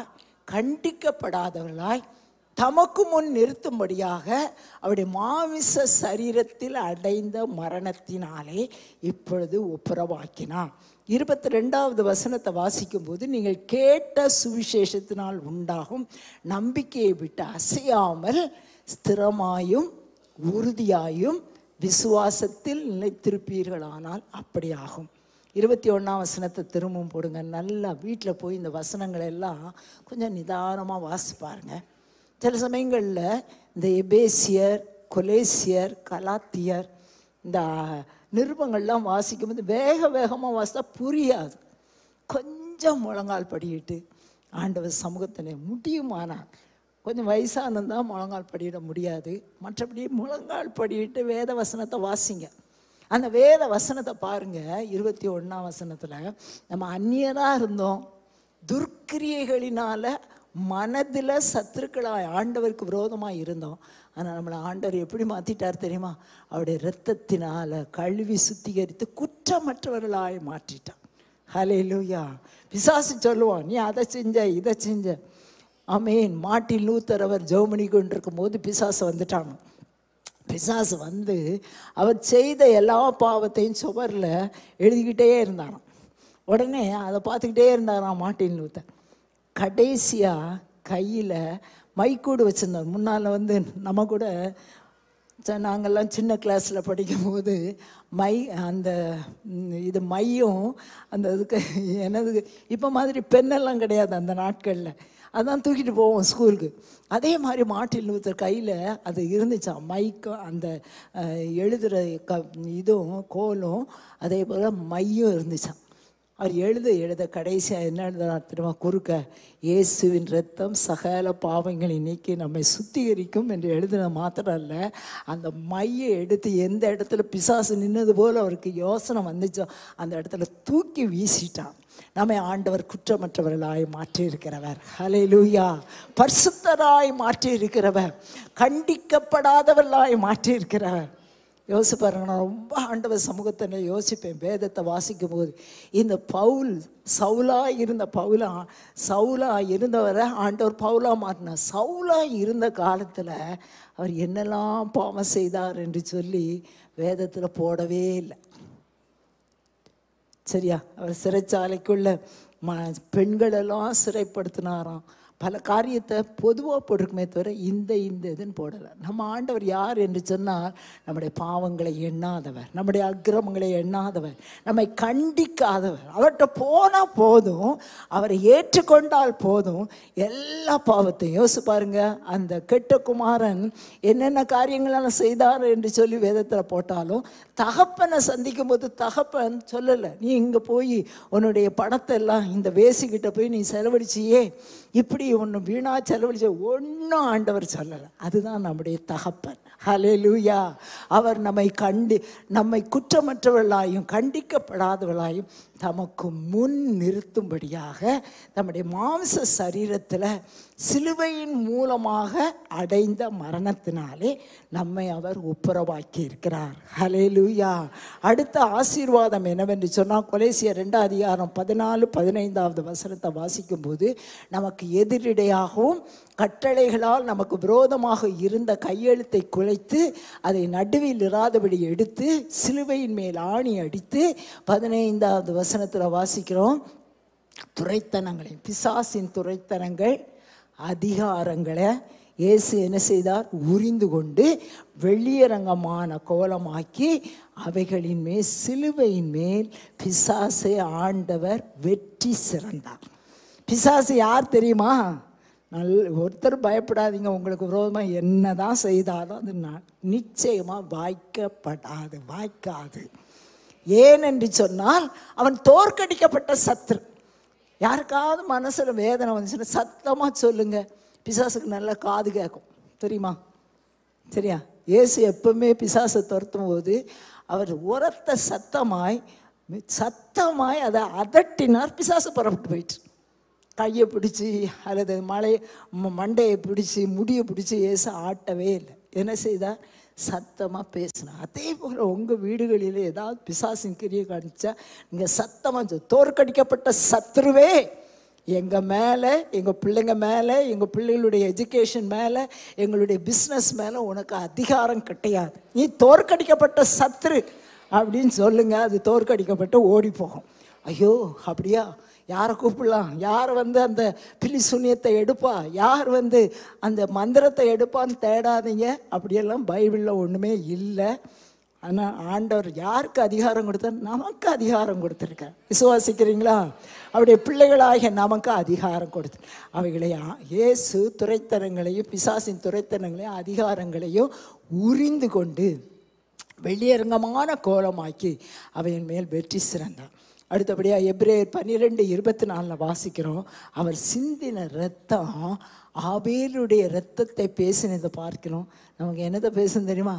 கண்டிக்கப்படாதவர்களாய் தமக்கு முன் நிறுத்தும்படியாக அவருடைய மாமிச சரீரத்தில் அடைந்த மரணத்தினாலே இப்பொழுது ஒப்புரவாக்கினார் இருபத்தி ரெண்டாவது வசனத்தை வாசிக்கும்போது நீங்கள் கேட்ட சுவிசேஷத்தினால் உண்டாகும் நம்பிக்கையை விட்டு அசையாமல் ஸ்திரமாயும் உறுதியாயும் விசுவாசத்தில் நிலைத்திருப்பீர்களானால் அப்படி ஆகும் இருபத்தி ஒன்றாம் வசனத்தை திரும்பவும் போடுங்க நல்லா வீட்டில் போய் இந்த வசனங்களை எல்லாம் கொஞ்சம் நிதானமாக வாசிப்பாருங்க சில சமயங்களில் இந்த எபேசியர் கொலேசியர் கலாத்தியர் இந்த நிருபங்கள்லாம் வாசிக்கும்போது வேக வேகமாக வாசித்தா புரியாது கொஞ்சம் முழங்கால் படியிட்டு ஆண்டவர் சமூகத்தில் முடியுமானா கொஞ்சம் வயசானந்தான் முழங்கால் படியிட முடியாது மற்றபடி முழங்கால் படியிட்டு வேத வசனத்தை வாசிங்க அந்த வேத வசனத்தை பாருங்க இருபத்தி ஒன்றாம் வசனத்தில் நம்ம அந்நியராக இருந்தோம் துர்க்கிரியைகளினால மனதில் சத்துருக்களாய் ஆண்டவருக்கு விரோதமாக இருந்தோம் ஆனால் நம்மளை ஆண்டவர் எப்படி மாற்றிட்டார் தெரியுமா அவருடைய இரத்தத்தினால கழுவி சுத்திகரித்து குற்றமற்றவர்களாய் மாற்றிட்டான் ஹலே லூயா பிசாசு சொல்லுவான் நீ அதை செஞ்ச இதை செஞ்ச ஆமேன் மாட்டின் லூத்தர் அவர் ஜெர்மனி கொண்டிருக்கும் போது பிசாசு வந்துட்டான் பிசாசு வந்து அவர் செய்த எல்லா பாவத்தையும் சுவரில் எழுதிக்கிட்டே இருந்தாராம் உடனே அதை பார்த்துக்கிட்டே இருந்தாராம் மாட்டின் லூத்தர் கடைசியாக கையில் மைக்கூடு வச்சுருந்தார் முன்னால் வந்து நம்ம கூட ச- நாங்கெல்லாம் சின்ன கிளாஸில் படிக்கும்போது மை அந்த ம், இது மையும் அந்த இதுக்கு என்னது இப்போ மாதிரி பெண்ணெல்லாம் கிடையாது அந்த நாட்களில் அதான் தூக்கிட்டு போவோம் ஸ்கூலுக்கு அதே மாதிரி மார்ட்டின் லூத்தர் கையில் அது இருந்துச்சாம் மைக்கும் அந்த அஹ், எழுதுகிற க இதுவும் கோலும் அதே போல் மையும் இருந்துச்சாம் அவர் எழுத எழுத கடைசியாக என்ன எழுதுறார் தெரியுமா குறுக்க இயேசுவின் ரத்தம் சகல பாவங்களை நீக்கி நம்மை சுத்திகரிக்கும் என்று எழுதின மாத்திரம் அல்ல அந்த மையை எடுத்து எந்த இடத்துல பிசாசு நின்னது போல் அவருக்கு யோசனை வந்துச்சோ அந்த இடத்துல தூக்கி வீசிட்டான் நம்மை ஆண்டவர் குற்றமற்றவர்களாய் மாற்றியிருக்கிறவர் ஹலே லூயா பரிசுத்தராய் மாற்றியிருக்கிறவர் கண்டிக்கப்படாதவர்களாய் மாற்றியிருக்கிறவர் யோசிச்சு பாருங்க நான் ரொம்ப ஆண்டவர் சமூகத்தை யோசிப்பேன் வேதத்தை வாசிக்கும் போது இந்த பவுல் சவுலா இருந்த பவுலா சவுலா இருந்தவரை ஆண்டவர் பவுலா மாற்றினார் சவுலா இருந்த காலத்தில் அவர் என்னெல்லாம் பாவம் செய்தார் என்று சொல்லி வேதத்தில் போடவே இல்லை சரியா அவர் சிறைச்சாலைக்குள்ள ம பெண்களெல்லாம் சிறைப்படுத்தினாராம் பல காரியத்தை பொதுவாக போட்டிருக்குமே தவிர இந்த இந்த இதுன்னு போடலை நம்ம ஆண்டவர் யார் என்று சொன்னால் நம்முடைய பாவங்களை எண்ணாதவர் நம்முடைய அக்கிரமங்களை எண்ணாதவர் நம்மை கண்டிக்காதவர் அவர்கிட்ட போனால் போதும் அவரை ஏற்றுக்கொண்டால் போதும் எல்லா பாவத்தையும் யோசிச்சு பாருங்க அந்த கெட்ட குமாரன் என்னென்ன காரியங்களெல்லாம் செய்தார் என்று சொல்லி வேதத்தில் போட்டாலும் தகப்பனை சந்திக்கும் போது தகப்பன் சொல்லலை நீ இங்கே போய் உன்னுடைய பணத்தை எல்லாம் இந்த வேசிக்கிட்ட போய் நீ செலவழிச்சியே இப்படி ஒன்று வீணா செலவழிச்ச ஒன்றும் ஆண்டவர் சொல்லலை அதுதான் நம்முடைய தகப்பன் ஹalleluya அவர் நம்மை கண்டு நம்மை குற்றமற்றவர்களாயும் கண்டிக்கப்படாதவர்களாயும் தமக்கு முன் நிறுத்தும்படியாக நம்முடைய மாம்ச சரீரத்தில் சிலுவையின் மூலமாக அடைந்த மரணத்தினாலே நம்மை அவர் ஒப்புரவாக்கி இருக்கிறார் ஹalleluya அடுத்த ஆசீர்வாதம் என்னவென்று சொன்னால் கொலேசியர் ரெண்டாம் அதிகாரம் பதினாலு பதினைந்தாவது வசனத்தை வாசிக்கும்போது நமக்கு எதிரிடையாகவும் கட்டளைகளால் நமக்கு விரோதமாக இருந்த கையெழுத்தை குலைத்து அதை நடுவில் இராதபடி எடுத்து சிலுவையின் மேல் ஆணி அடித்து பதினைந்தாவது வசனத்தில் வாசிக்கிறோம் துரைத்தனங்களை பிசாசின் துரைத்தனங்கள் அதிகாரங்களை இயேசு என்ன செய்தார் உரிந்து கொண்டு வெளியரங்கமான கோலமாக்கி அவைகளின் மேல் சிலுவையின் மேல் பிசாசை ஆண்டவர் வெற்றி சிறந்தார் பிசாசு யார் தெரியுமா நல் ஒருத்தர் பயப்படாதீங்க உங்களுக்கு விரோதமாக என்ன தான் செய்தாலும் அது ந- நிச்சயமா வாய்க்கப்படாது வாய்க்காது ஏன் என்று சொன்னால் அவன் தோற்கடிக்கப்பட்ட சத்துரு யாருக்காவது மனசுல வேதனை வந்துச்சுன்னா சத்தமா சொல்லுங்க பிசாசுக்கு நல்ல காது கேட்கும் தெரியுமா சரியா இயேசு எப்பவுமே பிசாசை துரத்தும் போது அவர் உரத்த சத்தமாய் மி- சத்தமாய் அதை அதட்டினார் பிசாசு புறப்பட்டு போயிட்டு கையை பிடிச்சி அல்லது மலை ம- மண்டையை பிடிச்சி முடியை பிடிச்சி இயேசு ஆட்டவே இல்லை என்ன செய்தார் சத்தமாக பேசினார் அதே போல் உங்கள் வீடுகளில் ஏதாவது பிசாசின் கிரியை காணிச்சா நீங்கள் சத்தமாக தோற்கடிக்கப்பட்ட சத்ருவே எங்கள் மேலே எங்கள் பிள்ளைங்க மேலே எங்கள் பிள்ளைகளுடைய எஜுகேஷன் மேலே எங்களுடைய பிஸ்னஸ் மேலே உனக்கு அதிகாரம் கிடையாது நீ தோற்கடிக்கப்பட்ட சத்ரு அப்படின்னு சொல்லுங்க அது தோற்கடிக்கப்பட்டு ஓடி போகும் ஐயோ அப்படியா யாரை கூப்பிடலாம் யார் வந்து அந்த பிலி சூனியத்தை எடுப்பா யார் வந்து அந்த மந்திரத்தை எடுப்பான்னு தேடாதீங்க அப்படியெல்லாம் பைபிளில் ஒன்றுமே இல்லை ஆனால் ஆண்டவர் யாருக்கு அதிகாரம் கொடுத்தார் நமக்கு அதிகாரம் கொடுத்துருக்கார் விசுவாசிக்கிறீங்களா அவருடைய பிள்ளைகளாகிய நமக்கு அதிகாரம் கொடுத்து அவைகளை ஆ- இயேசு துரைத்தனங்களையும் பிசாசின் துரைத்தனங்களையும் அதிகாரங்களையும் உரிந்து கொண்டு வெளியரங்கமான கோலமாக்கி அவையின் மேல் வெற்றி சிறந்தார் அடுத்தபடியாக எப்ரேயர் பன்னிரெண்டு இருபத்தி நாலில் வாசிக்கிறோம் அவர் சிந்தின ரத்தம் ஆபேலுடைய இரத்தத்தை பேசினதை பார்க்கிறோம் நமக்கு என்னதை பேசும் தெரியுமா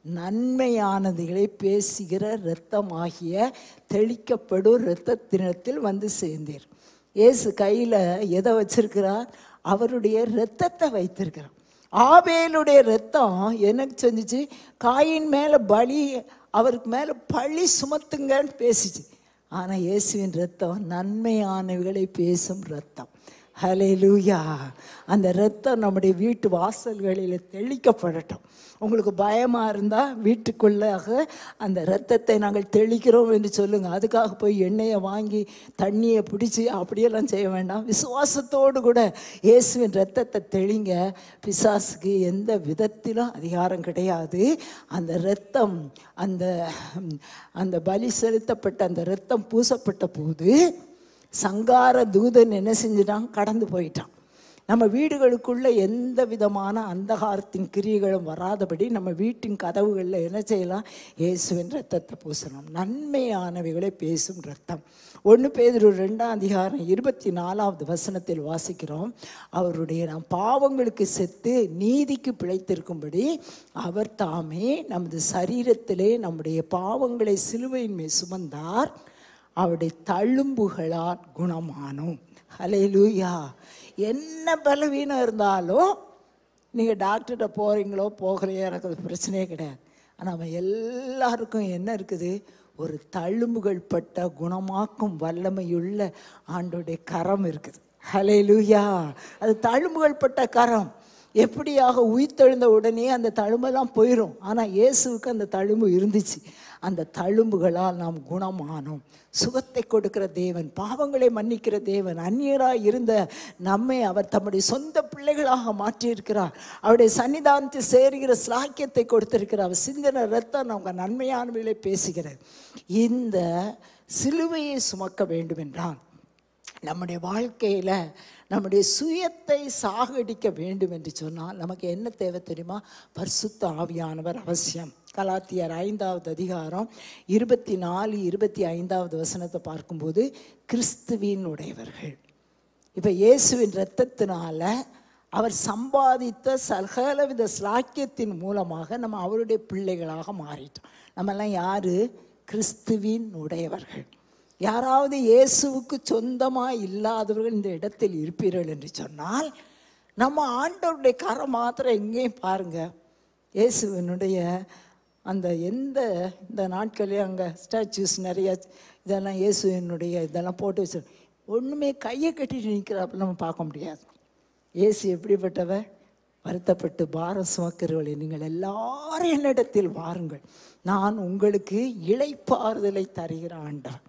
நன்மையானதுகளை பேசுகிற இரத்தமாகிய தெளிக்கப்படும் இரத்தத்தினத்தில் வந்து சேர்ந்தீர் இயேசு கையில் எதை வச்சிருக்கிறார் அவருடைய இரத்தத்தை வைத்திருக்கிறார் ஆபேலுடைய ரத்தம் எனக்கு செஞ்சுச்சு காயின் மேலே பலி அவருக்கு மேலே பழி சுமத்துங்கன்னு பேசிச்சு ஆனால் இயேசுவின் ரத்தம் நன்மையானவைகளை பேசும் ரத்தம் ஹalleluya அந்த ரத்தம் நம்முடைய வீட்டு வாசல்களில் தெளிக்கப்படட்டும் உங்களுக்கு பயமாக இருந்தால் வீட்டுக்குள்ளாக அந்த ரத்தத்தை நாங்கள் தெளிக்கிறோம் என்று சொல்லுங்கள் அதுக்காக போய் எண்ணெயை வாங்கி தண்ணியை பிடிச்சி அப்படியெல்லாம் செய்ய வேண்டாம் விசுவாசத்தோடு கூட இயேசுவின் ரத்தத்தை தெளிங்க பிசாசுக்கு எந்த விதத்திலும் அதிகாரம் கிடையாது அந்த இரத்தம் அந்த அந்த பலி செலுத்தப்பட்ட அந்த இரத்தம் பூசப்பட்ட போது சங்கார தூதன் என்ன செஞ்சிட்டான் கடந்து போயிட்டான் நம்ம வீடுகளுக்குள்ள எந்த விதமான அந்தகாரத்தின் கிரியைகளும் வராதபடி நம்ம வீட்டின் கதவுகளில் என்ன செய்யலாம் இயேசுவின் ரத்தத்தை பூசணும் நன்மையானவைகளை பேசும் ரத்தம் ஒன்று பேதுரு ரெண்டாம் அதிகாரம் இருபத்தி நாலாவது வசனத்தில் வாசிக்கிறோம் அவருடைய நாம் பாவங்களுக்கு செத்து நீதிக்கு பிழைத்திருக்கும்படி அவர் தாமே நமது சரீரத்திலே நம்முடைய பாவங்களை சிலுவையின் மேல் சுமந்தார் அவருடைய தழும்புகளால் குணமானோம் ஹalleluya என்ன பலவீனம் இருந்தாலும் நீங்கள் டாக்டர்கிட்ட போகிறீங்களோ போகலையோ எனக்கு அது பிரச்சனையே கிடையாது ஆனால் அவன் எல்லாருக்கும் என்ன இருக்குது ஒரு தழும்புகள் பட்ட குணமாக்கும் வல்லமையுள்ள ஆண்டோடைய கரம் இருக்குது ஹalleluya அது தழும்புகள் பட்ட கரம் எப்படியாக உயிர்த்தெழுந்த உடனே அந்த தழும்பெல்லாம் போயிடும் ஆனால் இயேசுவுக்கு அந்த தழும்பு இருந்துச்சு அந்த தழும்புகளால் நாம் குணமானோம் சுகத்தை கொடுக்கிற தேவன் பாவங்களை மன்னிக்கிற தேவன் அந்நியராய் இருந்த நம்மை அவர் தம்முடைய சொந்த பிள்ளைகளாக மாற்றியிருக்கிறார் அவருடைய சன்னிதானத்தில் சேருகிற ஸ்லாக்கியத்தை கொடுத்திருக்கிறார் அவர் சிந்தின ரத்தம் நமக்கு நன்மையானவைகளை பேசுகிறது இந்த சிலுவையை சுமக்க வேண்டும் என்றால் நம்முடைய வாழ்க்கையில் நம்முடைய சுயத்தை சாகடிக்க வேண்டும் என்று சொன்னால் நமக்கு என்ன தேவை தெரியுமா பரிசுத்த ஆவியானவர் அவசியம் கலாத்தியர் ஐந்தாவது அதிகாரம் இருபத்தி நாலு இருபத்தி ஐந்தாவது வசனத்தை பார்க்கும்போது கிறிஸ்துவின் உடையவர்கள் இப்போ இயேசுவின் இரத்தத்தினால அவர் சம்பாதித்த சகலவித ஸ்லாக்கியத்தின் மூலமாக நம்ம அவருடைய பிள்ளைகளாக மாறிட்டோம் நம்மெல்லாம் யாரு கிறிஸ்துவின் உடையவர்கள் யாராவது இயேசுவுக்கு சொந்தமாக இல்லாதவர்கள் இந்த இடத்தில் இருப்பீர்கள் என்று சொன்னால் நம்ம ஆண்டவருடைய கரம் மாத்திரம் எங்கேயும் பாருங்க இயேசுவினுடைய அந்த எந்த இந்த நாட்களே அங்கே ஸ்டாச்சுஸ் நிறைய இதெல்லாம் இயேசுவினுடைய இதெல்லாம் போட்டு வச்சு ஒன்றுமே கையை கட்டிட்டு நிற்கிறாப்புல நம்ம பார்க்க முடியாது இயேசு எப்படிப்பட்டவர் வருத்தப்பட்டு பாரம் சுமக்கிறவர்களே நீங்கள் எல்லாரும் என்னிடத்தில் வாருங்கள் நான் உங்களுக்கு இளைப்பாறுதலை தருகிற ஆண்டவர்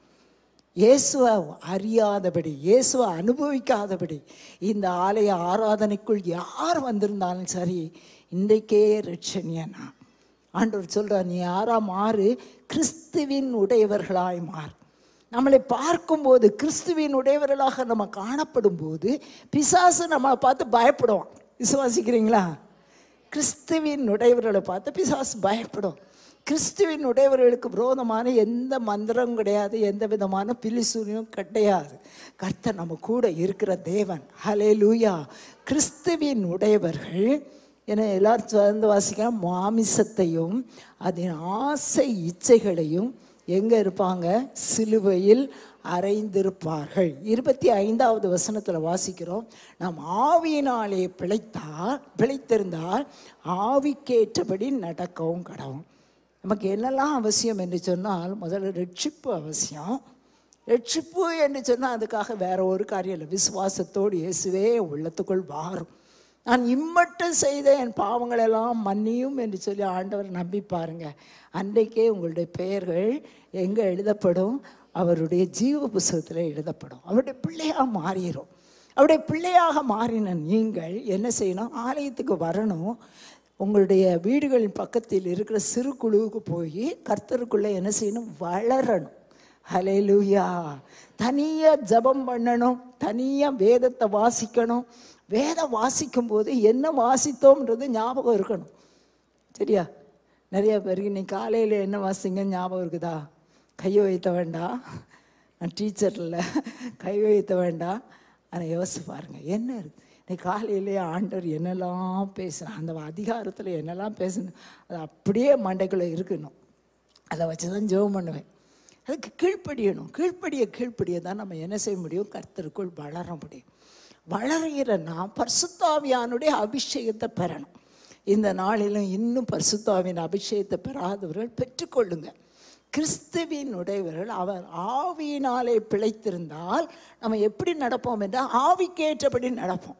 இயேசுவை அறியாதபடி இயேசுவை அனுபவிக்காதபடி இந்த ஆலய ஆராதனைக்குள் யார் வந்திருந்தாலும் சரி இன்றைக்கே ரட்சணிய நான் ஆண்டவர் சொல்றார் நீ யாரா மாறு கிறிஸ்துவின் உடையவர்களாய் மாறு நம்மளை பார்க்கும்போது கிறிஸ்துவின் உடையவர்களாக நம்ம காணப்படும் போது பிசாசு நம்மளை பார்த்து பயப்படுவான் விசுவாசிக்கிறீங்களா கிறிஸ்துவின் உடையவர்களை பார்த்து பிசாசு பயப்படும் கிறிஸ்துவின் உடையவர்களுக்கு விரோதமான எந்த மந்திரம் கிடையாது எந்த விதமான பிலிசூரியும் கிடையாது கர்த்தர் நம்ம கூட இருக்கிற தேவன் ஹலே லூயா கிறிஸ்துவின் உடையவர்கள் என எல்லாரும் சேர்ந்து வாசிக்க மாமிசத்தையும் அதன் ஆசை இச்சைகளையும் எங்கே இருப்பாங்க சிலுவையில் அறைந்திருப்பார்கள் இருபத்தி ஐந்தாவது வசனத்தில் வாசிக்கிறோம் நாம் ஆவியினாலே பிழைத்தால் பிழைத்திருந்தால் ஆவிக்கேற்றபடி நடக்கவும் கடவும் நமக்கு என்னெல்லாம் அவசியம் என்று சொன்னால் முதல்ல ரட்சிப்பு அவசியம் ரட்சிப்பு என்று சொன்னால் அதுக்காக வேற ஒரு காரியம் இல்லை விசுவாசத்தோடு இயேசுவே உள்ளத்துக்குள் வாரும் நான் இம்மட்டும் செய்த என் பாவங்களெல்லாம் மன்னியும் என்று சொல்லி ஆண்டவர் நம்பி பாருங்க அன்றைக்கே உங்களுடைய பெயர்கள் எங்கே எழுதப்படும் அவருடைய ஜீவ புஸ்தகத்தில் எழுதப்படும் அவருடைய பிள்ளையாக மாறிடும் அவருடைய பிள்ளையாக மாறின நீங்கள் என்ன செய்யணும் ஆலயத்துக்கு வரணும் உங்களுடைய வீடுகளின் பக்கத்தில் இருக்கிற சிறு குழுவுக்கு போய் கர்த்தருக்குள்ளே என்ன செய்யணும் வளரணும் ஹலேலூயா தனியாக ஜபம் பண்ணணும் தனியாக வேதத்தை வாசிக்கணும் வேதம் வாசிக்கும் போது என்ன வாசித்தோம்ன்றது ஞாபகம் இருக்கணும் சரியா நிறைய பேருக்கு நீ காலையில் என்ன வாசிங்க ஞாபகம் இருக்குதா கையை வைத்த வேண்டாம் நான் டீச்சரில் கை வைத்த வேண்டாம் ஆனால் யோசிச்சு பாருங்கள் என்ன இருக்கு நீ காலையிலேயே ஆண்டவர் என்னெல்லாம் பேசுகிறேன் அந்த அதிகாரத்தில் என்னெல்லாம் பேசணும் அது அப்படியே மண்டைக்குள்ளே இருக்கணும் அதை வச்சு தான் ஜெபம் பண்ணுவேன் அதுக்கு கீழ்ப்படியணும் கீழ்ப்படிய கீழ்ப்படிய தான் நம்ம என்ன செய்ய முடியும் கர்த்தருக்குள் வளர முடியும் வளர்கிறன்னா பரிசுத்தாவியானுடைய அபிஷேகத்தை பெறணும் இந்த நாளிலும் இன்னும் பரிசுத்தாவின் அபிஷேகத்தை பெறாதவர்கள் பெற்றுக்கொள்ளுங்க கிறிஸ்துவின் உடையவர்கள் அவர் ஆவியினாலே பிழைத்திருந்தால் நம்ம எப்படி நடப்போம் என்றால் ஆவிக்கேற்றபடி நடப்போம்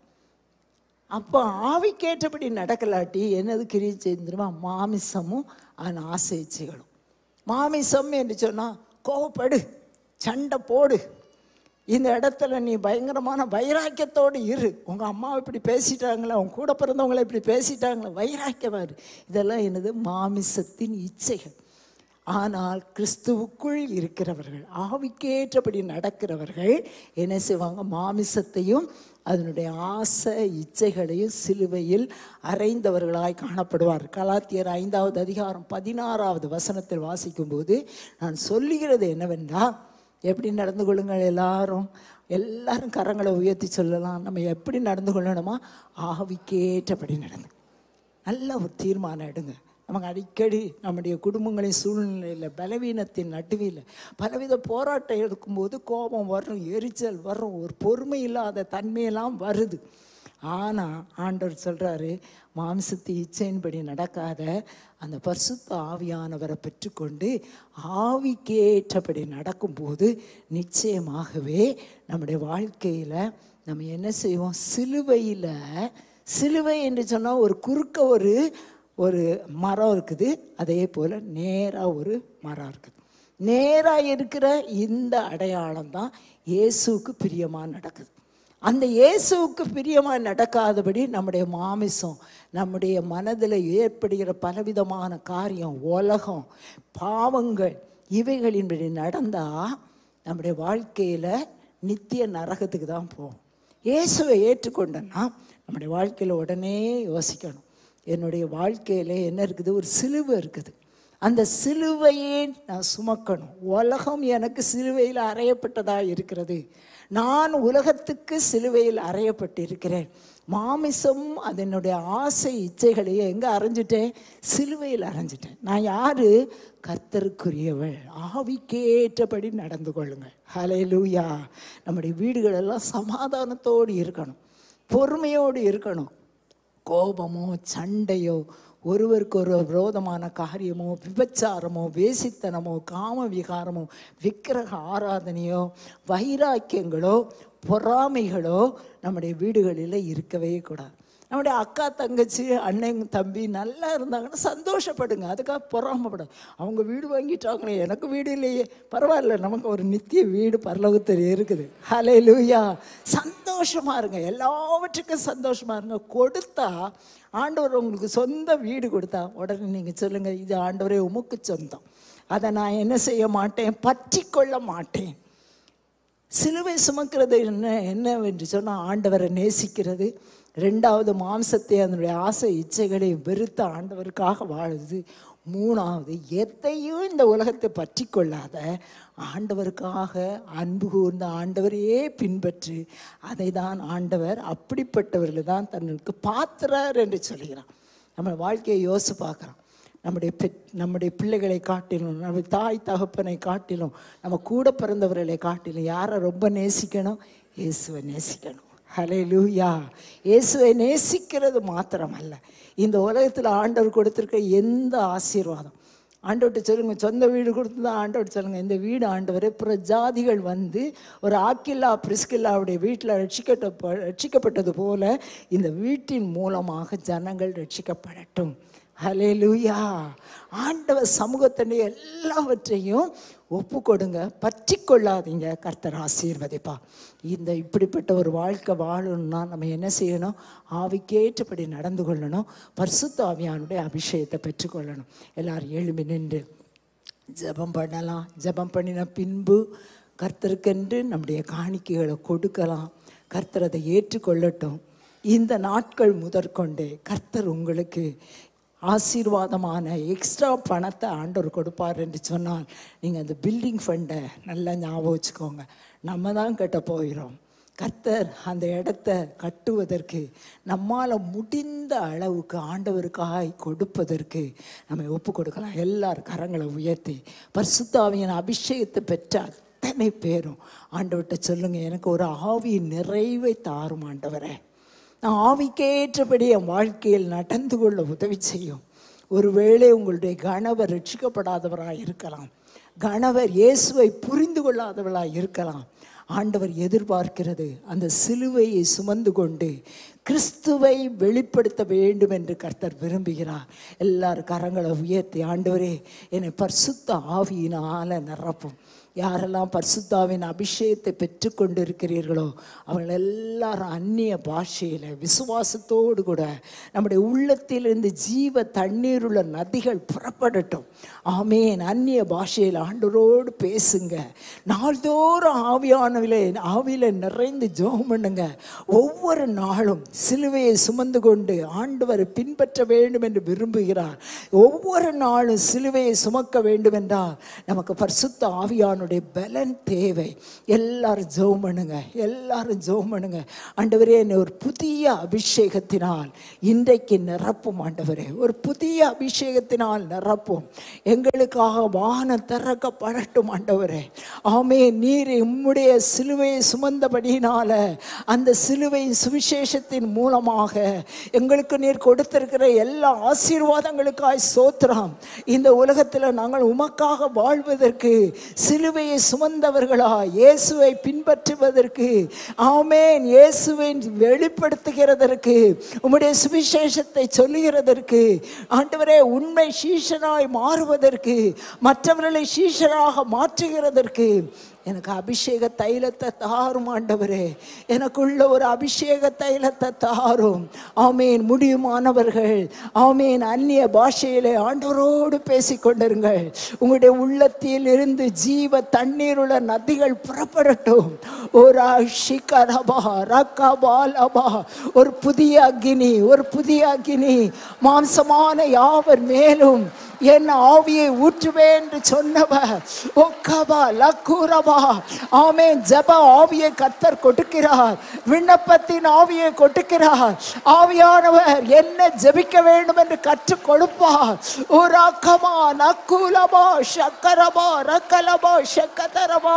அப்போ ஆவிக்கேற்றபடி நடக்கலாட்டி என்னது கிரியை செய்திருமா மாமிசமும் அதன் ஆசைச்சிகளும் மாமிசம் என்று சொன்னால் கோவப்படு சண்டை போடு இந்த இடத்துல நீ பயங்கரமான வைராக்கியத்தோடு இரு உங்கள் அம்மா இப்படி பேசிட்டாங்களே உங்க கூட பிறந்தவங்களை இப்படி பேசிட்டாங்களே வைராக்கியமாக இரு இதெல்லாம் என்னது மாமிசத்தின் இச்சைகள் ஆனால் கிறிஸ்துவுக்குள் இருக்கிறவர்கள் ஆவிக்கேற்றபடி நடக்கிறவர்கள் என்ன செய்வாங்க மாமிசத்தையும் அதனுடைய ஆசை இச்சைகளையும் சிலுவையில் அறைந்தவர்களாய் காணப்படுவார் கலாத்தியர் ஐந்தாவது அதிகாரம் பதினாறாவது வசனத்தில் வாசிக்கும்போது நான் சொல்லுகிறது என்னவென்றால் எப்படி நடந்து கொள்ளுங்கள் எல்லாரும் எல்லாரும் கரங்களை உயர்த்தி சொல்லலாம் நம்ம எப்படி நடந்து கொள்ளணுமா ஆவிக்கேற்றபடி நடந்து நல்ல ஒரு தீர்மானம் எடுங்க நமக்கு அடிக்கடி நம்முடைய குடும்பங்களின் சூழ்நிலையில் பலவீனத்தின் நடுவில் பலவித போராட்டம் எடுக்கும்போது கோபம் வரும் எரிச்சல் வரும் ஒரு பொறுமை இல்லாத தன்மையெல்லாம் வருது ஆனால் ஆண்டவர் சொல்கிறாரு மாம்சத்து இச்சையின்படி நடக்காத அந்த பரிசுத்த ஆவியானவரை பெற்றுக்கொண்டு ஆவிக்கேற்றபடி நடக்கும்போது நிச்சயமாகவே நம்முடைய வாழ்க்கையில் நம்ம என்ன செய்வோம் சிலுவையில் சிலுவை என்று சொன்னால் ஒரு குறுக்க ஒரு ஒரு மரம் இருக்குது அதே போல் நேராக ஒரு மரம் இருக்குது நேராக இருக்கிற இந்த அடையாளம் தான் இயேசுவுக்கு பிரியமாக நடக்குது அந்த இயேசுவுக்கு பிரியமாக நடக்காதபடி நம்முடைய மாமிசம் நம்முடைய மனதில் ஏற்படுகிற பலவிதமான காரியம் உலகம் பாவங்கள் இவைகளின்படி நடந்தால் நம்முடைய வாழ்க்கையில் நித்திய நரகத்துக்கு தான் போகும் இயேசுவை ஏற்றுக்கொண்டோன்னா நம்முடைய வாழ்க்கையில் உடனே யோசிக்கணும் என்னுடைய வாழ்க்கையில் என்ன இருக்குது ஒரு சிலுவை இருக்குது அந்த சிலுவையை நான் சுமக்கணும் உலகம் எனக்கு சிலுவையில் அறையப்பட்டதாக இருக்கிறது நான் உலகத்துக்கு சிலுவையில் அறையப்பட்டிருக்கிறேன் மாமிசம் அதனுடைய ஆசை இச்சைகளையே எங்கே அரைஞ்சிட்டேன் சிலுவையில் அரைஞ்சிட்டேன் நான் யார் கர்த்தருக்குரியவள் ஆவிக்கேற்றபடி நடந்து கொள்ளுங்கள் ஹலே லூயா நம்முடைய வீடுகளெல்லாம் சமாதானத்தோடு இருக்கணும் பொறுமையோடு இருக்கணும் கோபமோ சண்டையோ ஒருவருக்கு ஒரு விரோதமான காரியமோ விபச்சாரமோ வேசித்தனமோ காம விகாரமோ விக்கிரக ஆராதனையோ வைராக்கியங்களோ பொறாமைகளோ நம்முடைய வீடுகளில் இருக்கவே கூடாது நம்முடைய அக்கா தங்கச்சி அண்ணன் தம்பி நல்லா இருந்தாங்கன்னா சந்தோஷப்படுங்க அதுக்காக பொறாமப்படாது அவங்க வீடு வாங்கிட்டாங்களே எனக்கு வீடு இல்லையே பரவாயில்ல நமக்கு ஒரு நித்திய வீடு பரலோகத்தில் இருக்குது ஹலே லூயா சந்தோஷமா இருங்க எல்லாவற்றுக்கும் சந்தோஷமா இருங்க கொடுத்தா ஆண்டவர் உங்களுக்கு சொந்த வீடு கொடுத்தா உடனே நீங்கள் சொல்லுங்கள் இது ஆண்டவரே உமக்கு சொந்தம் அதை நான் என்ன செய்ய மாட்டேன் பற்றி கொள்ள மாட்டேன் சிலுவை சுமக்கிறது என்ன என்னவென்று சொன்னால் ஆண்டவரை நேசிக்கிறது ரெண்டாவது மாம்சத்தை அதனுடைய ஆசை இச்சைகளை வெறுத்த ஆண்டவருக்காக வாழுது மூணாவது எதையும் இந்த உலகத்தை பற்றி கொள்ளாத ஆண்டவருக்காக அன்பு கூர்ந்த ஆண்டவரையே பின்பற்று அதை தான் ஆண்டவர் அப்படிப்பட்டவர்கள் தான் தன்னுக்கு பாத்திரர் என்று சொல்கிறான் நம்ம வாழ்க்கையை யோசித்து பார்க்குறோம் நம்முடைய பெற் நம்முடைய பிள்ளைகளை காட்டிலும் நம்ம தாய் தகப்பனை காட்டிலும் நம்ம கூட பிறந்தவர்களை காட்டிலும் யாரை ரொம்ப நேசிக்கணும் இயேசுவை நேசிக்கணும் ஹலே லூயா இயேசுவை நேசிக்கிறது மாத்திரமல்ல இந்த உலகத்தில் ஆண்டவர் கொடுத்துருக்க எந்த ஆசீர்வாதம் ஆண்டவர்கிட்ட சொல்லுங்க சொந்த வீடு கொடுத்து தான் ஆண்டவர்கிட்ட சொல்லுங்க இந்த வீடு ஆண்டவர் பிற ஜாதிகள் வந்து ஒரு ஆக்கில்லா பிரிஸ்கில்லாவுடைய வீட்டில் ரட்சிக்கப்பட்ட ரட்சிக்கப்பட்டது போல இந்த வீட்டின் மூலமாக ஜனங்கள் ரட்சிக்கப்படட்டும் ஹலே லூயா ஆண்டவர் சமூகத்தினுடைய எல்லாவற்றையும் ஒப்பு கொடுங்க பற்றி கொள்ளாதீங்க கர்த்தர் ஆசீர்வதிப்பா இந்த இப்படிப்பட்ட ஒரு வாழ்க்கை வாழணும்னா நம்ம என்ன செய்யணும் ஆவிக்கேற்றபடி நடந்து கொள்ளணும் பரிசுத்த ஆவியானுடைய அபிஷேகத்தை பெற்றுக்கொள்ளணும் எல்லாரும் எழும்பி நின்று ஜெபம் பண்ணலாம் ஜெபம் பண்ணின பின்பு கர்த்தருக்கென்று நம்முடைய காணிக்கைகளை கொடுக்கலாம் கர்த்தர் அதை ஏற்றுக்கொள்ளட்டும் இந்த நாட்கள் முதற்கொண்டு கர்த்தர் உங்களுக்கு ஆசீர்வாதமான எக்ஸ்ட்ரா பணத்தை ஆண்டவர் கொடுப்பார் என்று சொன்னால் நீங்கள் அந்த பில்டிங் ஃபண்டை நல்லா ஞாபகம் வச்சுக்கோங்க நம்ம தான் கட்ட போகிறோம் கர்த்தர் அந்த இடத்த கட்டுவதற்கு நம்மால் முடிந்த அளவுக்கு ஆண்டவருக்காய் கொடுப்பதற்கு நம்ம ஒப்பு கொடுக்கலாம் எல்லார் கரங்களை உயர்த்தி பரிசுத்தாவியின் அபிஷேகத்தை பெற்ற அத்தனை பேரும் ஆண்டவர்கிட்ட சொல்லுங்க எனக்கு ஒரு ஆவியின் நிறைவை தாரும் ஆண்டவரே நான் ஆவிக்கேற்றபடி என் வாழ்க்கையில் நடந்து கொள்ள உதவி செய்யும் ஒருவேளை உங்களுடைய கணவர் ரட்சிக்கப்படாதவராக இருக்கலாம் கணவர் இயேசுவை புரிந்து கொள்ளாதவளாக இருக்கலாம் ஆண்டவர் எதிர்பார்க்கிறது அந்த சிலுவையை சுமந்து கொண்டு கிறிஸ்துவை வெளிப்படுத்த வேண்டும் என்று கர்த்தர் விரும்புகிறார் எல்லாரும் கரங்களை உயர்த்தி ஆண்டவரே என்னை பரிசுத்த ஆவியினால நிரப்பும் யாரெல்லாம் பரிசுத்தாவின் அபிஷேகத்தை பெற்றுக்கொண்டு இருக்கிறீர்களோ அவர்கள் எல்லாரும் அந்நிய பாஷையில் விசுவாசத்தோடு கூட நம்முடைய உள்ளத்திலிருந்து ஜீவ தண்ணீருள்ள நதிகள் புறப்படட்டும் ஆமேன் அந்நிய பாஷையில் ஆண்டவரோடு பேசுங்க நாள்தோறும் ஆவியானவிலே ஆவியில் நிறைந்து ஜெபம் பண்ணுங்க ஒவ்வொரு நாளும் சிலுவையை சுமந்து கொண்டு ஆண்டவரை பின்பற்ற வேண்டும் என்று விரும்புகிறார் ஒவ்வொரு நாளும் சிலுவையை சுமக்க வேண்டும் என்றால் நமக்கு பரிசுத்த ஆவியானுடைய பலன் தேவை எல்லாரும் ஜெபம் பண்ணுங்க எல்லாரும் ஜெபம் பண்ணுங்க ஆண்டவரே என்னை ஒரு புதிய அபிஷேகத்தினால் இன்றைக்கு நிரப்பும் ஆண்டவரே ஒரு புதிய அபிஷேகத்தினால் நிரப்பும் எங்களுக்காக வானம் திறக்கப்படட்டும் ஆண்டவரே ஆமே நீர் உம்முடைய சிலுவையை சுமந்தபடியினால அந்த சிலுவையின் சுவிசேஷத்தின் மூலமாக எங்களுக்கு நீர் கொடுத்திருக்கிற எல்லா ஆசீர்வாதங்களுக்காய் சோத்திரம் இந்த உலகத்தில் நாங்கள் உமக்காக வாழ்வதற்கு சிலுவையை சுமந்தவர்களா இயேசுவை பின்பற்றுவதற்கு ஆமேன் இயேசுவை வெளிப்படுத்துகிறதற்கு உம்முடைய சுவிசேஷத்தை சொல்லுகிறதற்கு ஆண்டவரே உண்மை சீஷனாய் மாறுவதற்கு மற்றவர்களை சீஷராக மாற்றுகிறதற்கு எனக்கு அபிஷேக தைலத்தை தாரும் ஆண்டவரே எனக்குள்ள ஒரு அபிஷேக தைலத்தை தாரும் ஆமேன் முடியுமானவர்கள் ஆமேன் அந்நிய பாஷையிலே ஆண்டவரோடு பேசிக்கொண்டிருங்கள் உங்களுடைய உள்ளத்தில் இருந்து ஜீவ தண்ணீருள்ள நதிகள் புறப்படட்டும் ஒரு ஷிகரபா ரக்கபாலபா ஒரு புதிய அக்கினி ஒரு புதிய அக்கினி மாம்சமான யாவர் மேலும் என் ஆவியை ஊற்றுவேன் என்று சொன்னவர் ஒக்கபா லக்கூரபா ஆமென் ஜெப ஆவியை கத்தர் கொடுக்கிறார் விண்ணப்பத்தின் ஆவியை கொடுக்கிறார் ஆவியானவர் என்ன ஜெபிக்க வேண்டும் என்று கற்றுக் கொடுப்பார் ஓ ரக்கமா நக்கூலபா சக்கரபா ரக்கலபா சக்கதரபா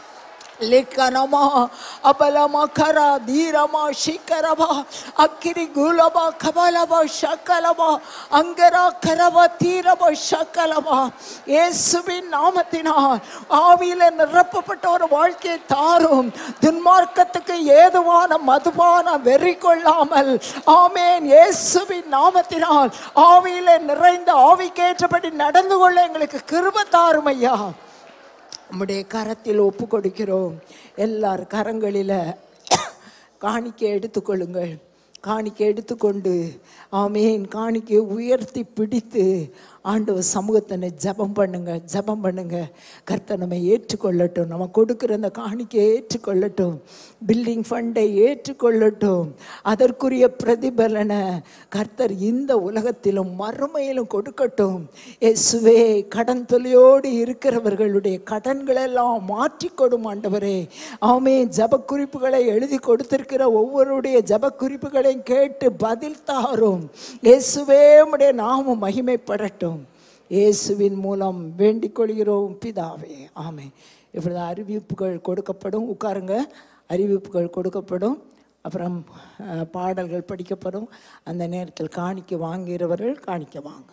ಲಿಖನಮ ಅಬಲಮ ಖರ ಧೀರಮ ಶಿಖರಮ ಅಕ್ಕಿರಿ ಗುಲಮ ಕಮಲಮ ಶಕಲಮ ಅಂಗರ ಕರಮ தீரம சக்கலமா இயேசுவின் நாமத்தினால் ஆவியில நிரப்பப்பட்ட ஒரு வாழ்க்கையை தாரும் துன்மார்க்கத்துக்கு ஏதுவான மதுபான வெறி கொள்ளாமல் ஆமேன் இயேசுவின் நாமத்தினால் ஆவியில நிறைந்த ஆவிக்கேற்றபடி நடந்து கொள்ள எங்களுக்கு கிருப தாரும் ஐயா உம்முடைய கரத்தில் ஒப்பு கொடுக்கிறோம் எல்லார் கரங்களில் காணிக்கை எடுத்துக்கொள்ளுங்கள் காணிக்கை எடுத்துக்கொண்டு ஆமேன் காணிக்கை உயர்த்தி பிடித்து ஆண்டவர் சமூகத்தினை ஜெபம் பண்ணுங்க ஜெபம் பண்ணுங்க கர்த்தர் நம்ம ஏற்றுக்கொள்ளட்டும் நம்ம கொடுக்குற அந்த காணிக்கையை ஏற்றுக்கொள்ளட்டும் பில்டிங் ஃபண்டை ஏற்றுக்கொள்ளட்டும் அதற்குரிய பிரதிபலனை கர்த்தர் இந்த உலகத்திலும் மறுமையிலும் கொடுக்கட்டும் இயேசுவே கடன் தொல்லையோடு இருக்கிறவர்களுடைய கடன்களெல்லாம் மாற்றி கொடும் ஆண்டவரே ஆமே ஜப குறிப்புகளை எழுதி கொடுத்திருக்கிற ஒவ்வொருடைய ஜப குறிப்புகளையும் கேட்டு பதில் தாரும் இயேசுவே உம்முடைய நாமம் மகிமைப்படட்டும் இயேசுவின் மூலம் வேண்டிக் கொள்கிறோம் பிதாவே ஆமே இப்பொழுது அறிவிப்புகள் கொடுக்கப்படும் உட்காருங்க அறிவிப்புகள் கொடுக்கப்படும் அப்புறம் அஹ், பாடல்கள் படிக்கப்படும் அந்த நேரத்தில் காணிக்க வாங்குகிறவர்கள் காணிக்க வாங்க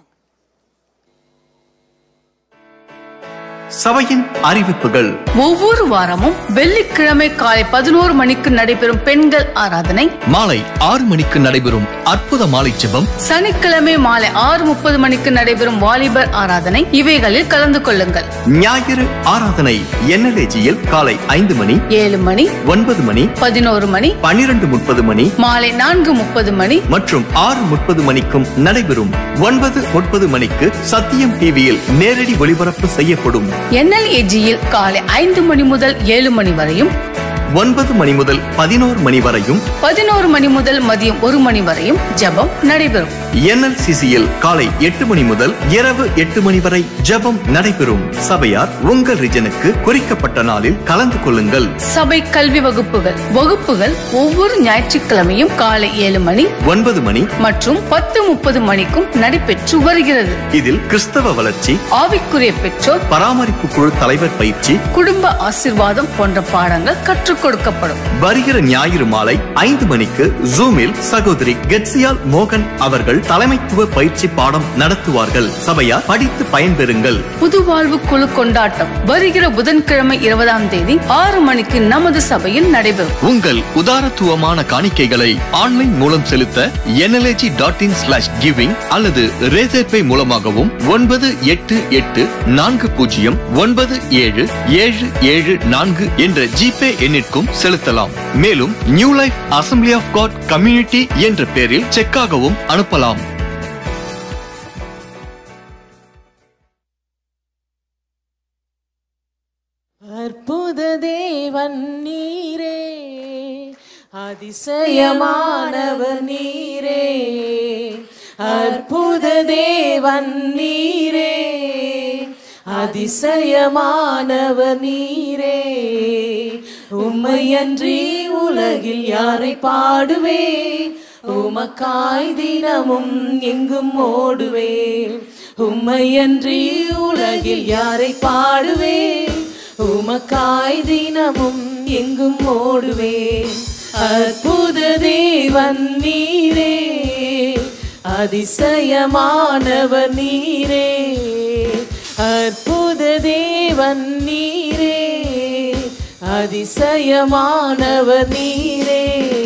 சபையின் அறிவிப்புகள் ஒவ்வொரு வாரமும் வெள்ளிக்கிழமை காலை பதினோரு மணிக்கு நடைபெறும் பெண்கள் ஆராதனை மாலை ஆறு மணிக்கு நடைபெறும் அற்புத மாலை ஜெபம் சனிக்கிழமை மாலை ஆறு முப்பது மணிக்கு நடைபெறும் வாலிபர் ஆராதனை இவைகளில் கலந்து கொள்ளுங்கள் ஞாயிறு ஆராதனை என்எல்ஏஜியில் காலை ஐந்து மணி ஏழு மணி ஒன்பது மணி பதினோரு மணி பன்னிரண்டு முப்பது மணி மாலை நான்கு முப்பது மணி மற்றும் ஆறு முப்பது மணிக்கும் நடைபெறும் ஒன்பது முப்பது மணிக்கு சத்தியம் டிவியில் நேரடி ஒளிபரப்பு செய்யப்படும் என்எல்ஏஜியில் காலை ஐந்து மணி முதல் ஏழு மணி வரையும் ஒன்பது மணி முதல் பதினோரு மணி வரையும் பதினோரு மணி முதல் மதியம் ஒரு மணி வரையும் ஜெபம் நடைபெறும் என்எல்சிசியில் காலை எட்டு மணி முதல் இரவு எட்டு மணி வரை ஜெபம் நடைபெறும் சபையார் உங்கள் ரிஜனுக்கு குறிக்கப்பட்ட நாளில் கலந்து கொள்ளுங்கள் சபை கல்வி வகுப்புகள் வகுப்புகள் ஒவ்வொரு ஞாயிற்றுக்கிழமையும் காலை ஏழு மணி ஒன்பது மணி மற்றும் பத்து முப்பது மணிக்கும் நடைபெற்று வருகிறது இதில் கிறிஸ்தவ வளர்ச்சி ஆவிக்குரிய பெற்றோர் பராமரிப்பு குழு தலைவர் பயிற்சி குடும்ப ஆசிர்வாதம் போன்ற பாடங்கள் கற்றுக் கொடுக்கப்படும் வருகிற ஞாயிறு மாலை ஐந்து மணிக்கு ஜூமில் சகோதரி கெட்சியால் மோகன் அவர்கள் தலைமைத்துவ பயிற்சி பாடம் நடத்துவார்கள் சபையார் படித்து பயன்பெறுங்கள் புது வாழ்வு குழு கொண்டாட்டம் வருகிற புதன்கிழமை இருபதாம் தேதி ஆறு மணிக்கு நமது சபையில் நடைபெறும் உங்கள் உதாரத்துவமான காணிக்கைகளை ஆன்லைன் மூலம் செலுத்த NLAG dot in slash giving அல்லது ரேசர் பே மூலமாகவும் ஒன்பது எட்டு எட்டு நான்கு பூஜ்ஜியம் ஒன்பது ஏழு ஏழு ஏழு நான்கு என்ற ஜிபே எண்ணிற்கும் செலுத்தலாம் மேலும் New Life Assembly of God Community என்ற பெயரில் செக்காகவும் அனுப்பலாம் அற்புத தேவன் நீரே அதிசயமானவர் நீரே அற்புத தேவன் நீரே அதிசயமானவர் நீரே உம்மையன்றி உலகில் யாரை பாடுவே உமக்காய் தினமும் எங்கும் ஓடுவே உம்மையன்றி உலகில் யாரை பாடுவே உமக்காய் தினமும் எங்கும் ஓடுவே அற்புத தேவன் நீரே அதிசயமானவர் நீரே அற்புத தேவன் நீரே அதிசயமானவர் நீரே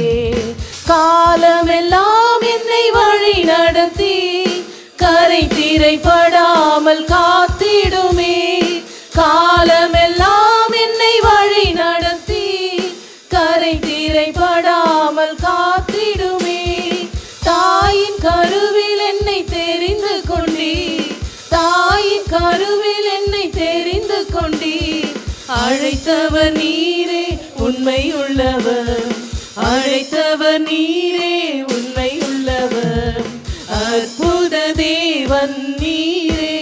காலமெல்லாம் என்னை வழி நடத்தி கரை திரைப்படாமல் காத்திடுமே காலமெல்லாம் என்னை வழி நடத்தி கரை திரைப்படாமல் காத்திடுமே தாயின் கருவில் என்னை தெரிந்து கொண்டீ தாயின் கருவில் என்னை தெரிந்து கொண்டீ அழைத்தவர் நீரே உண்மை உள்ளவர் அழைத்தவர் நீரே உண்மை உள்ளவர் அற்புத தேவன் நீரே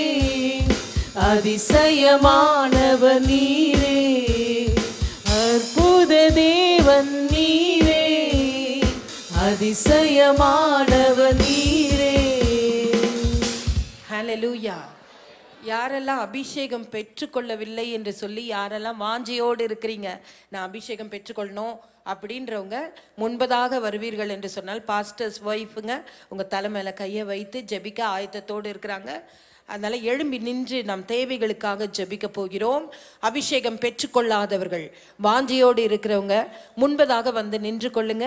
அதிசயமானவர் நீரே அற்புத தேவன் நீரே அதிசயமானவர் நீரே ஹalleluya யாரெல்லாம் அபிஷேகம் பெற்றுக்கொள்ளவில்லை என்று சொல்லி யாரெல்லாம் வாஞ்சையோடு இருக்கிறீங்க நான் அபிஷேகம் பெற்றுக்கொள்ளணும் அப்படின்றவங்க முன்பதாக வருவீர்கள் என்று சொன்னால் பாஸ்டர்ஸ் ஒய்ஃபுங்க உங்க தலை மேல கையை வைத்து ஜெபிக்க ஆயத்தத்தோடு இருக்கிறாங்க அதனால எழும்பி நின்று நம் தேவைகளுக்காக ஜெபிக்க போகிறோம் அபிஷேகம் பெற்றுக்கொள்ளாதவர்கள் வாஞ்சையோடு இருக்கிறவங்க முன்பதாக வந்து நின்று கொள்ளுங்க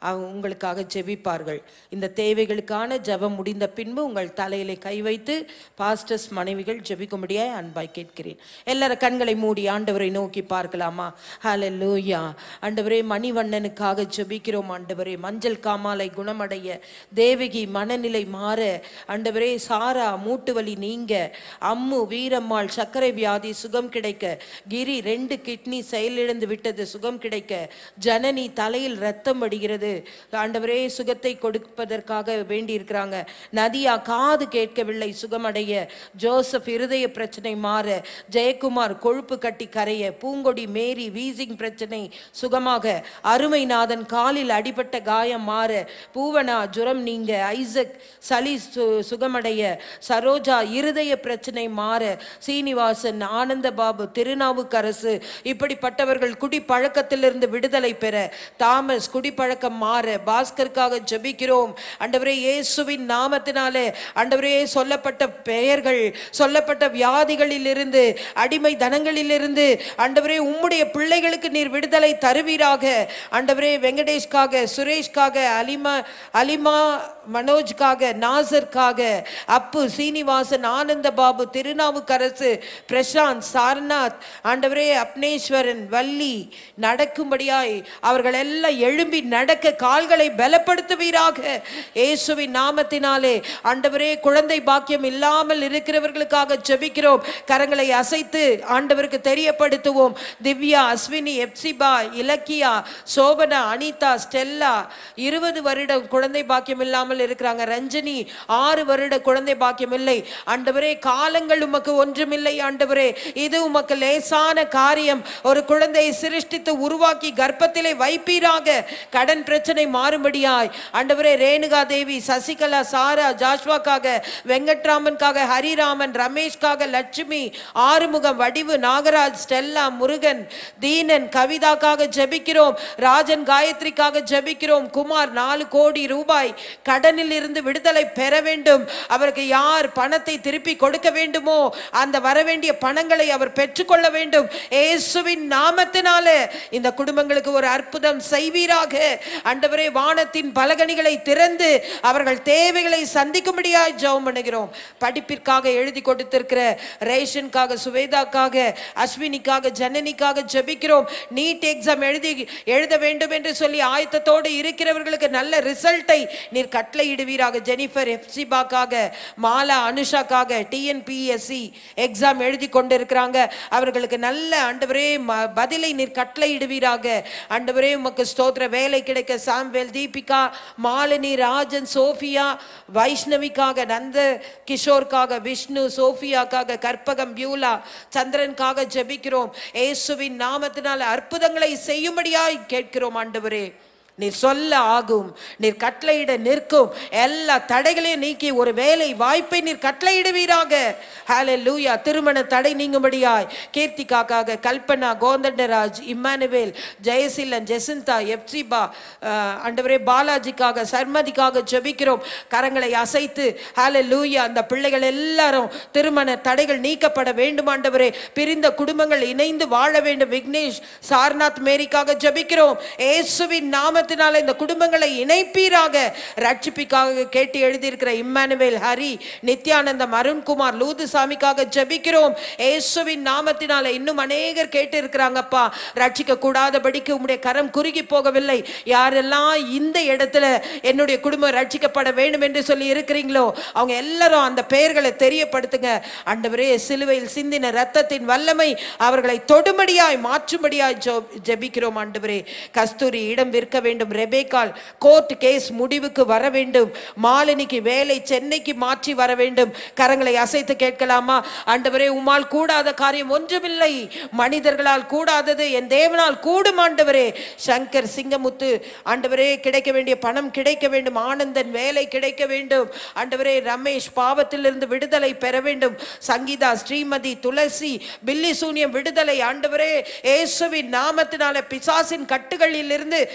அவங்க உங்களுக்காக ஜெபிப்பார்கள் இந்த தேவைகளுக்கான ஜெபம் முடிந்த பின்பு உங்கள் தலையிலே கை வைத்து பாஸ்டர்ஸ் மனைவிகள் ஜெபிக்கும்படியாய் அன்பாய் கேட்கிறேன் எல்லாரும் கண்களை மூடி ஆண்டவரை நோக்கி பார்க்கலாமா ஹalleluya ஆண்டவரே மணிவண்ணனுக்காக ஜெபிக்கிறோம் ஆண்டவரே மஞ்சள் காமாலை குணமடைய தேவகி மனநிலை மாற ஆண்டவரே சாரா மூட்டு வலி நீங்க அம்மு வீரம்மாள் சர்க்கரை வியாதி சுகம் கிடைக்க கிரி ரெண்டு கிட்னி செயலிழந்து விட்டது சுகம் கிடைக்க ஜனனி தலையில் ரத்தம் வடிகிறது ஆண்டவரே சுகத்தை கொடுப்பதற்காக வேண்டி இருக்கிறாங்க நதியா காது கேட்கவில்லை சுகமடைய ஜோசப் இருதய பிரச்சனை மாற ஜெயக்குமார் கொழுப்பு கட்டி கரைய பூங்கொடி மேரி வீசிங் பிரச்சனை சுகமாக அருமைநாதன் காலில் அடிபட்ட காயம் மாற பூவனா ஜுரம் நீங்க ஐசக் சளி சு சுகமடைய சரோஜா இருதய பிரச்சனை மாற சீனிவாசன் ஆனந்த பாபு திருநாவுக்கரசு இப்படிப்பட்டவர்கள் குடி பழக்கத்திலிருந்து விடுதலை பெற தாமஸ் குடிப்பழக்கம் மாற பாஸ்கருக்காக ஜெபிக்கிறோம் ஆண்டவரே இயேசுவின் நாமத்தினாலே ஆண்டவரே சொல்லப்பட்ட பெயர்கள் சொல்லப்பட்ட வியாதிகளிலிருந்து அடிமை தனங்களிலிருந்து ஆண்டவரே உம்முடைய பிள்ளைகளுக்கு நீர் விடுதலை தருவீராக ஆண்டவரே வெங்கடேஷ்காக சுரேஷ்காக அலிமா அலிமா மனோஜ்காக நாசர்காக அப்பு சீனிவாசன் ஆனந்த பாபு திருநாவுக்கரசு பிரசாந்த் சாரநாத் ஆண்டவரே அப்னேஸ்வரன் வள்ளி நடக்கும்படியாய் அவர்கள் எல்லாம் எழும்பி நடக்க கால்களை பலப்படுத்துவீராக இயேசுவின் நாமத்தினாலே ஆண்டவரே குழந்தை பாக்கியம் இல்லாமல் இருக்கிறவர்களுக்காக ஜெபிக்கிறோம் கரங்களை அசைத்து ஆண்டவருக்கு தெரியப்படுத்துவோம் திவ்யா அஸ்வினி எப்சிபா இலக்கியா சோபனா அனிதா ஸ்டெல்லா இருபது வருடம் குழந்தை பாக்கியம் இல்லாமல் இருக்கிறாங்க ரஞ்சனி ஆறு வருட குழந்தை பாக்கியம் இல்லை ஆண்டவரே காலங்கள் உமக்கு ஒன்றுமில்லை ஆண்டவரே இது உமக்கு லேசான காரியம் ஒரு குழந்தையை சிருஷ்டித்து உருவாக்கி கர்ப்பத்திலே வைப்பீராக கடன் பிரச்சனை மாறும்படியாய் ஆண்டவரே ரேணுகா தேவி சசிகலா சாரா ஜாஷ்வாக்காக வெங்கட்ராமனுக்காக ஹரிராமன் ரமேஷ்காக லட்சுமி ஆறுமுகம் வடிவு நாகராஜ் ஸ்டெல்லா முருகன் தீனன் கவிதாக்காக ஜெபிக்கிறோம் ராஜன் காயத்ரிக்காக ஜெபிக்கிறோம் குமார் நாலு கோடி ரூபாய் கடனில் இருந்து விடுதலை பெற வேண்டும் அவருக்கு யார் பணத்தை திருப்பி கொடுக்க வேண்டுமோ அந்த வரவேண்டிய பணங்களை அவர் பெற்றுக்கொள்ள வேண்டும் இயேசுவின் நாமத்தினாலே இந்த குடும்பங்களுக்கு ஒரு அற்புதம் செய்வீராக ஆண்டவரே வானத்தின் பலகணிகளை திறந்து அவர்கள் தேவைகளை சந்திக்கும்படியாய் ஜெபம் பண்ணுகிறோம் படிப்பிற்காக எழுதி கொடுத்திருக்கிற ரேஷனுக்காக சுவேதாக்காக அஸ்வினிக்காக ஜனனிக்காக ஜெபிக்கிறோம் நீட் எக்ஸாம் எழுதி எழுத வேண்டும் என்று சொல்லி ஆயத்தத்தோடு இருக்கிறவர்களுக்கு நல்ல ரிசல்ட்டை நீர் கட்டளையிடுவீராக ஜெனிஃபர் எஃப்சிபாக்காக மாலா அனுஷாக்காக டிஎன்பிஎஸ்சி எக்ஸாம் எழுதி கொண்டிருக்கிறாங்க அவர்களுக்கு நல்ல ஆண்டவரே ம- பதிலை நீர் கட்டளையிடுவீராக ஆண்டவரே உமக்கு ஸ்தோத்திர வேலை கிடைக்க சாம்வேல் தீபிகா மாலினி ராஜன் சோஃபியா வைஷ்ணவிக்காக நந்த கிஷோர்க்காக விஷ்ணு சோஃபியாக்காக கற்பகம் பியூலா சந்திரனுக்காக ஜெபிக்கிறோம் இயேசுவின் நாமத்தினால் அற்புதங்களை செய்யும்படியாய் கேட்கிறோம் ஆண்டவரே நீர் சொல்ல ஆகும் நீர் கட்டளையிட நிற்கும் எல்லா தடைகளையும் நீக்கி ஒரு வேலை வாய்ப்பை நீர் கட்டளையிடுவீராக ஹalleluya திருமண தடை நீங்கும்படியாய் கீர்த்திகாக்காக Kalpana Kodandaraj Immanuel Jayaseelan Jacintha Hephzibah ஆண்டவரே பாலாஜிக்காக சர்மதிக்காக ஜெபிக்கிறோம் கரங்களை அசைத்து ஹalleluya அந்த பிள்ளைகள் எல்லாரும் திருமண தடைகள் நீக்கப்பட வேண்டும் ஆண்டவரே பிரிந்த குடும்பங்கள் இணைந்து வாழ வேண்டும் விக்னேஷ் சார்நாத் மேரிக்காக ஜெபிக்கிறோம் இயேசுவின் நாமத்தினால இந்த குடும்பங்களை இணைப்பீராக ரட்சிப்பிக்காக கேட்டு எழுதியிருக்கிற இம்மானுவேல் ஹரி நித்யானந்தம் அருண்குமார் லூதுசாமிக்காக ஜெபிக்கிறோம் இயேசுவின் நாமத்தினால இன்னும் அநேகர் கேட்டு இருக்கிறாங்கப்பா ரட்சிக்க கூடாதபடிக்கு உம்முடைய கரம் குறுகி போகவில்லை யாரெல்லாம் இந்த இடத்துல என்னுடைய குடும்பம் ரட்சிக்கப்பட வேண்டும் என்று சொல்லி இருக்கிறீங்களோ அவங்க எல்லாரும் அந்த பெயர்களை தெரியப்படுத்துங்க ஆண்டவரே சிலுவையில் சிந்தின ரத்தத்தின் வல்லமை அவர்களை தொடும்படியாய் மாற்றும்படியாய் ஜெ- ஜெபிக்கிறோம் ஆண்டவரே கஸ்தூரி இடம் விற்க வேண்டும் ரெபேக்கால் கோர்ட் கேஸ் முடிவுக்கு வர வேண்டும் மாலினிக்கு வேலை சென்னைக்கு மாற்றி வர வேண்டும் கரங்களை அசைத்து கேட்கலாமா ஆண்டவரே உம்மால் கூடாத காரியம் ஒன்றுமில்லை மனிதர்களால் கூடாதது என் தேவனால் கூடும் ஆண்டவரே சங்கர் சிங்கமுத்து ஆண்டவரே கிடைக்க வேண்டிய பணம் கிடைக்க வேண்டும் ஆனந்தன் வேலை கிடைக்க வேண்டும் ஆண்டவரே ரமேஷ் பாவத்திலிருந்து விடுதலை பெற வேண்டும் சங்கீதா ஸ்ரீமதி துளசி பில்லி சூனியம் விடுதலை ஆண்டவரே இயேசுவின் நாமத்தினால பிசாசின் கட்டுகளில் இருந்து விடுதலை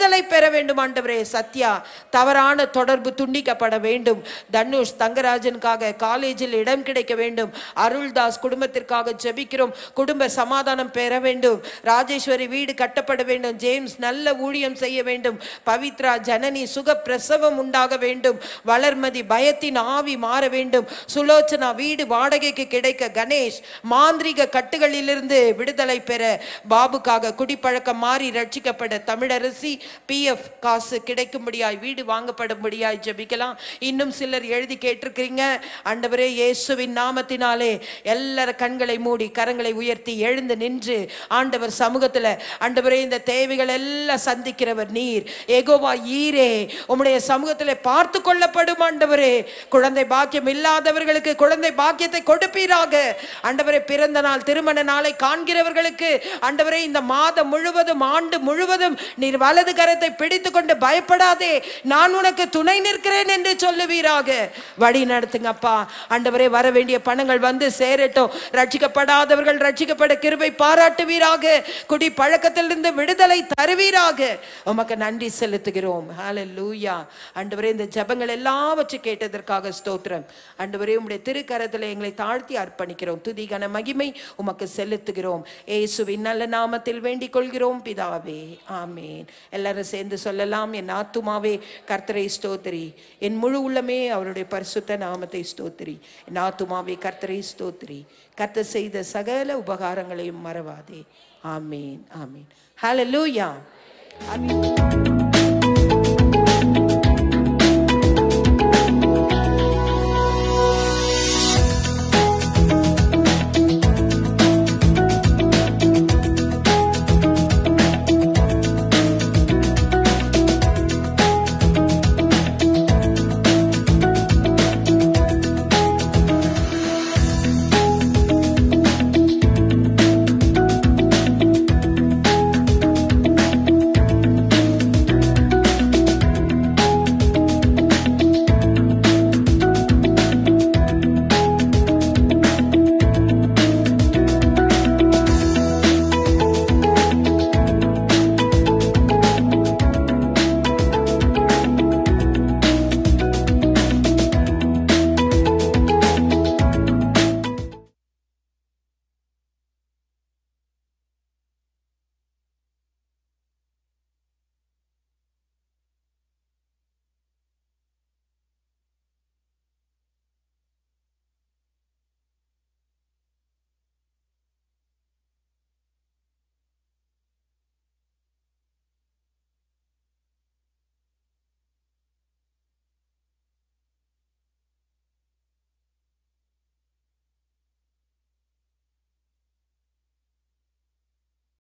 விடுதலை பெற வேண்டும் ஆண்டவரே சத்யா தவறான தொடர்பு துண்டிக்கப்பட வேண்டும் தனுஷ் தங்கராஜனுக்காக காலேஜில் இடம் கிடைக்க வேண்டும் அருள்தாஸ் குடும்பத்திற்காக ஜெபிக்கிறோம் குடும்ப சமாதானம் பெற வேண்டும் ராஜேஸ்வரி வீடு கட்டப்பட வேண்டும் ஜேம்ஸ் நல்ல ஊழியம் செய்ய வேண்டும் பவித்ரா ஜனனி சுக பிரசவம் உண்டாக வேண்டும் வளர்மதி பயத்தின் ஆவி மாற வேண்டும் சுலோச்சனா வீடு வாடகைக்கு கிடைக்க கணேஷ் மாந்திரிக கட்டுகளிலிருந்து விடுதலை பெற பாபுக்காக குடிப்பழக்கம் மாறி ரட்சிக்கப்பட தமிழரசி பிஎஃப் காசு கிடைக்கும்படியாய் வீடு வாங்கப்படும்படியாய் ஜெபிக்கலாம் இன்னும் சிலர் எழுதி கேட்டிருக்கிறீங்க ஆண்டவரே இயேசுவின் நாமத்தினாலே எல்லார கண்களை மூடி கரங்களை உயர்த்தி எழுந்து நின்று ஆண்டவர் சமூகத்துல ஆண்டவரே இந்த தேவைகள் எல்லாம் சந்திக்கிறவர் நீர் எகோவா ஈரே உம்முடைய சமூகத்துல பார்த்து கொள்ளப்படும் ஆண்டவரே குழந்தை பாக்கியம் இல்லாதவர்களுக்கு குழந்தை பாக்கியத்தை கொடுப்பீராக ஆண்டவரே பிறந்த நாள் திருமண நாளை காண்கிறவர்களுக்கு ஆண்டவரே இந்த மாதம் முழுவதும் ஆண்டு முழுவதும் நீர் வலது கரத்தை பிடித்து கொண்டு பயப்படாதே நான் உனக்கு துணை நிற்கிறேன் என்று சொல்லுவீராக வழி நடத்துங்கப்பா ஆண்டவரே வர வேண்டிய பணங்கள் வந்து சேரட்டும் ரட்சிக்கப்படாதவர்கள் ரட்சிக்கப்பட கிருபை பாராட்டுவீராக குடி பழக்கத்திலிருந்து விடுதலை தருவீராக உமக்கு நன்றி செலுத்துகிறோம் ஹalleluya ஆண்டவரே இந்த ஜெபங்கள் எல்லாவற்றை கேட்டதற்காக ஸ்தோத்திரம் ஆண்டவரே உம்முடைய திருக்கரத்தில் எங்களை தாழ்த்தி அர்ப்பணிக்கிறோம் துதி கன மகிமை உமக்கு செலுத்துகிறோம் இயேசுவின் நல்ல நாமத்தில் வேண்டிக் கொள்கிறோம் பிதாவே ஆமேன் எல்லாரும் சேர்ந்து சொல்லலாம் என் ஆத்துமாவே கர்த்தரை ஸ்தோத்திரி என் முழு உள்ளமே அவருடைய பரிசுத்த நாமத்தை ஸ்தோத்திரி என் ஆத்துமாவே கர்த்தரை ஸ்தோத்திரி கர்த்தர் செய்த சகல உபகாரங்களையும் மறவாதே ஆமேன் ஆமேன் ஹalleluya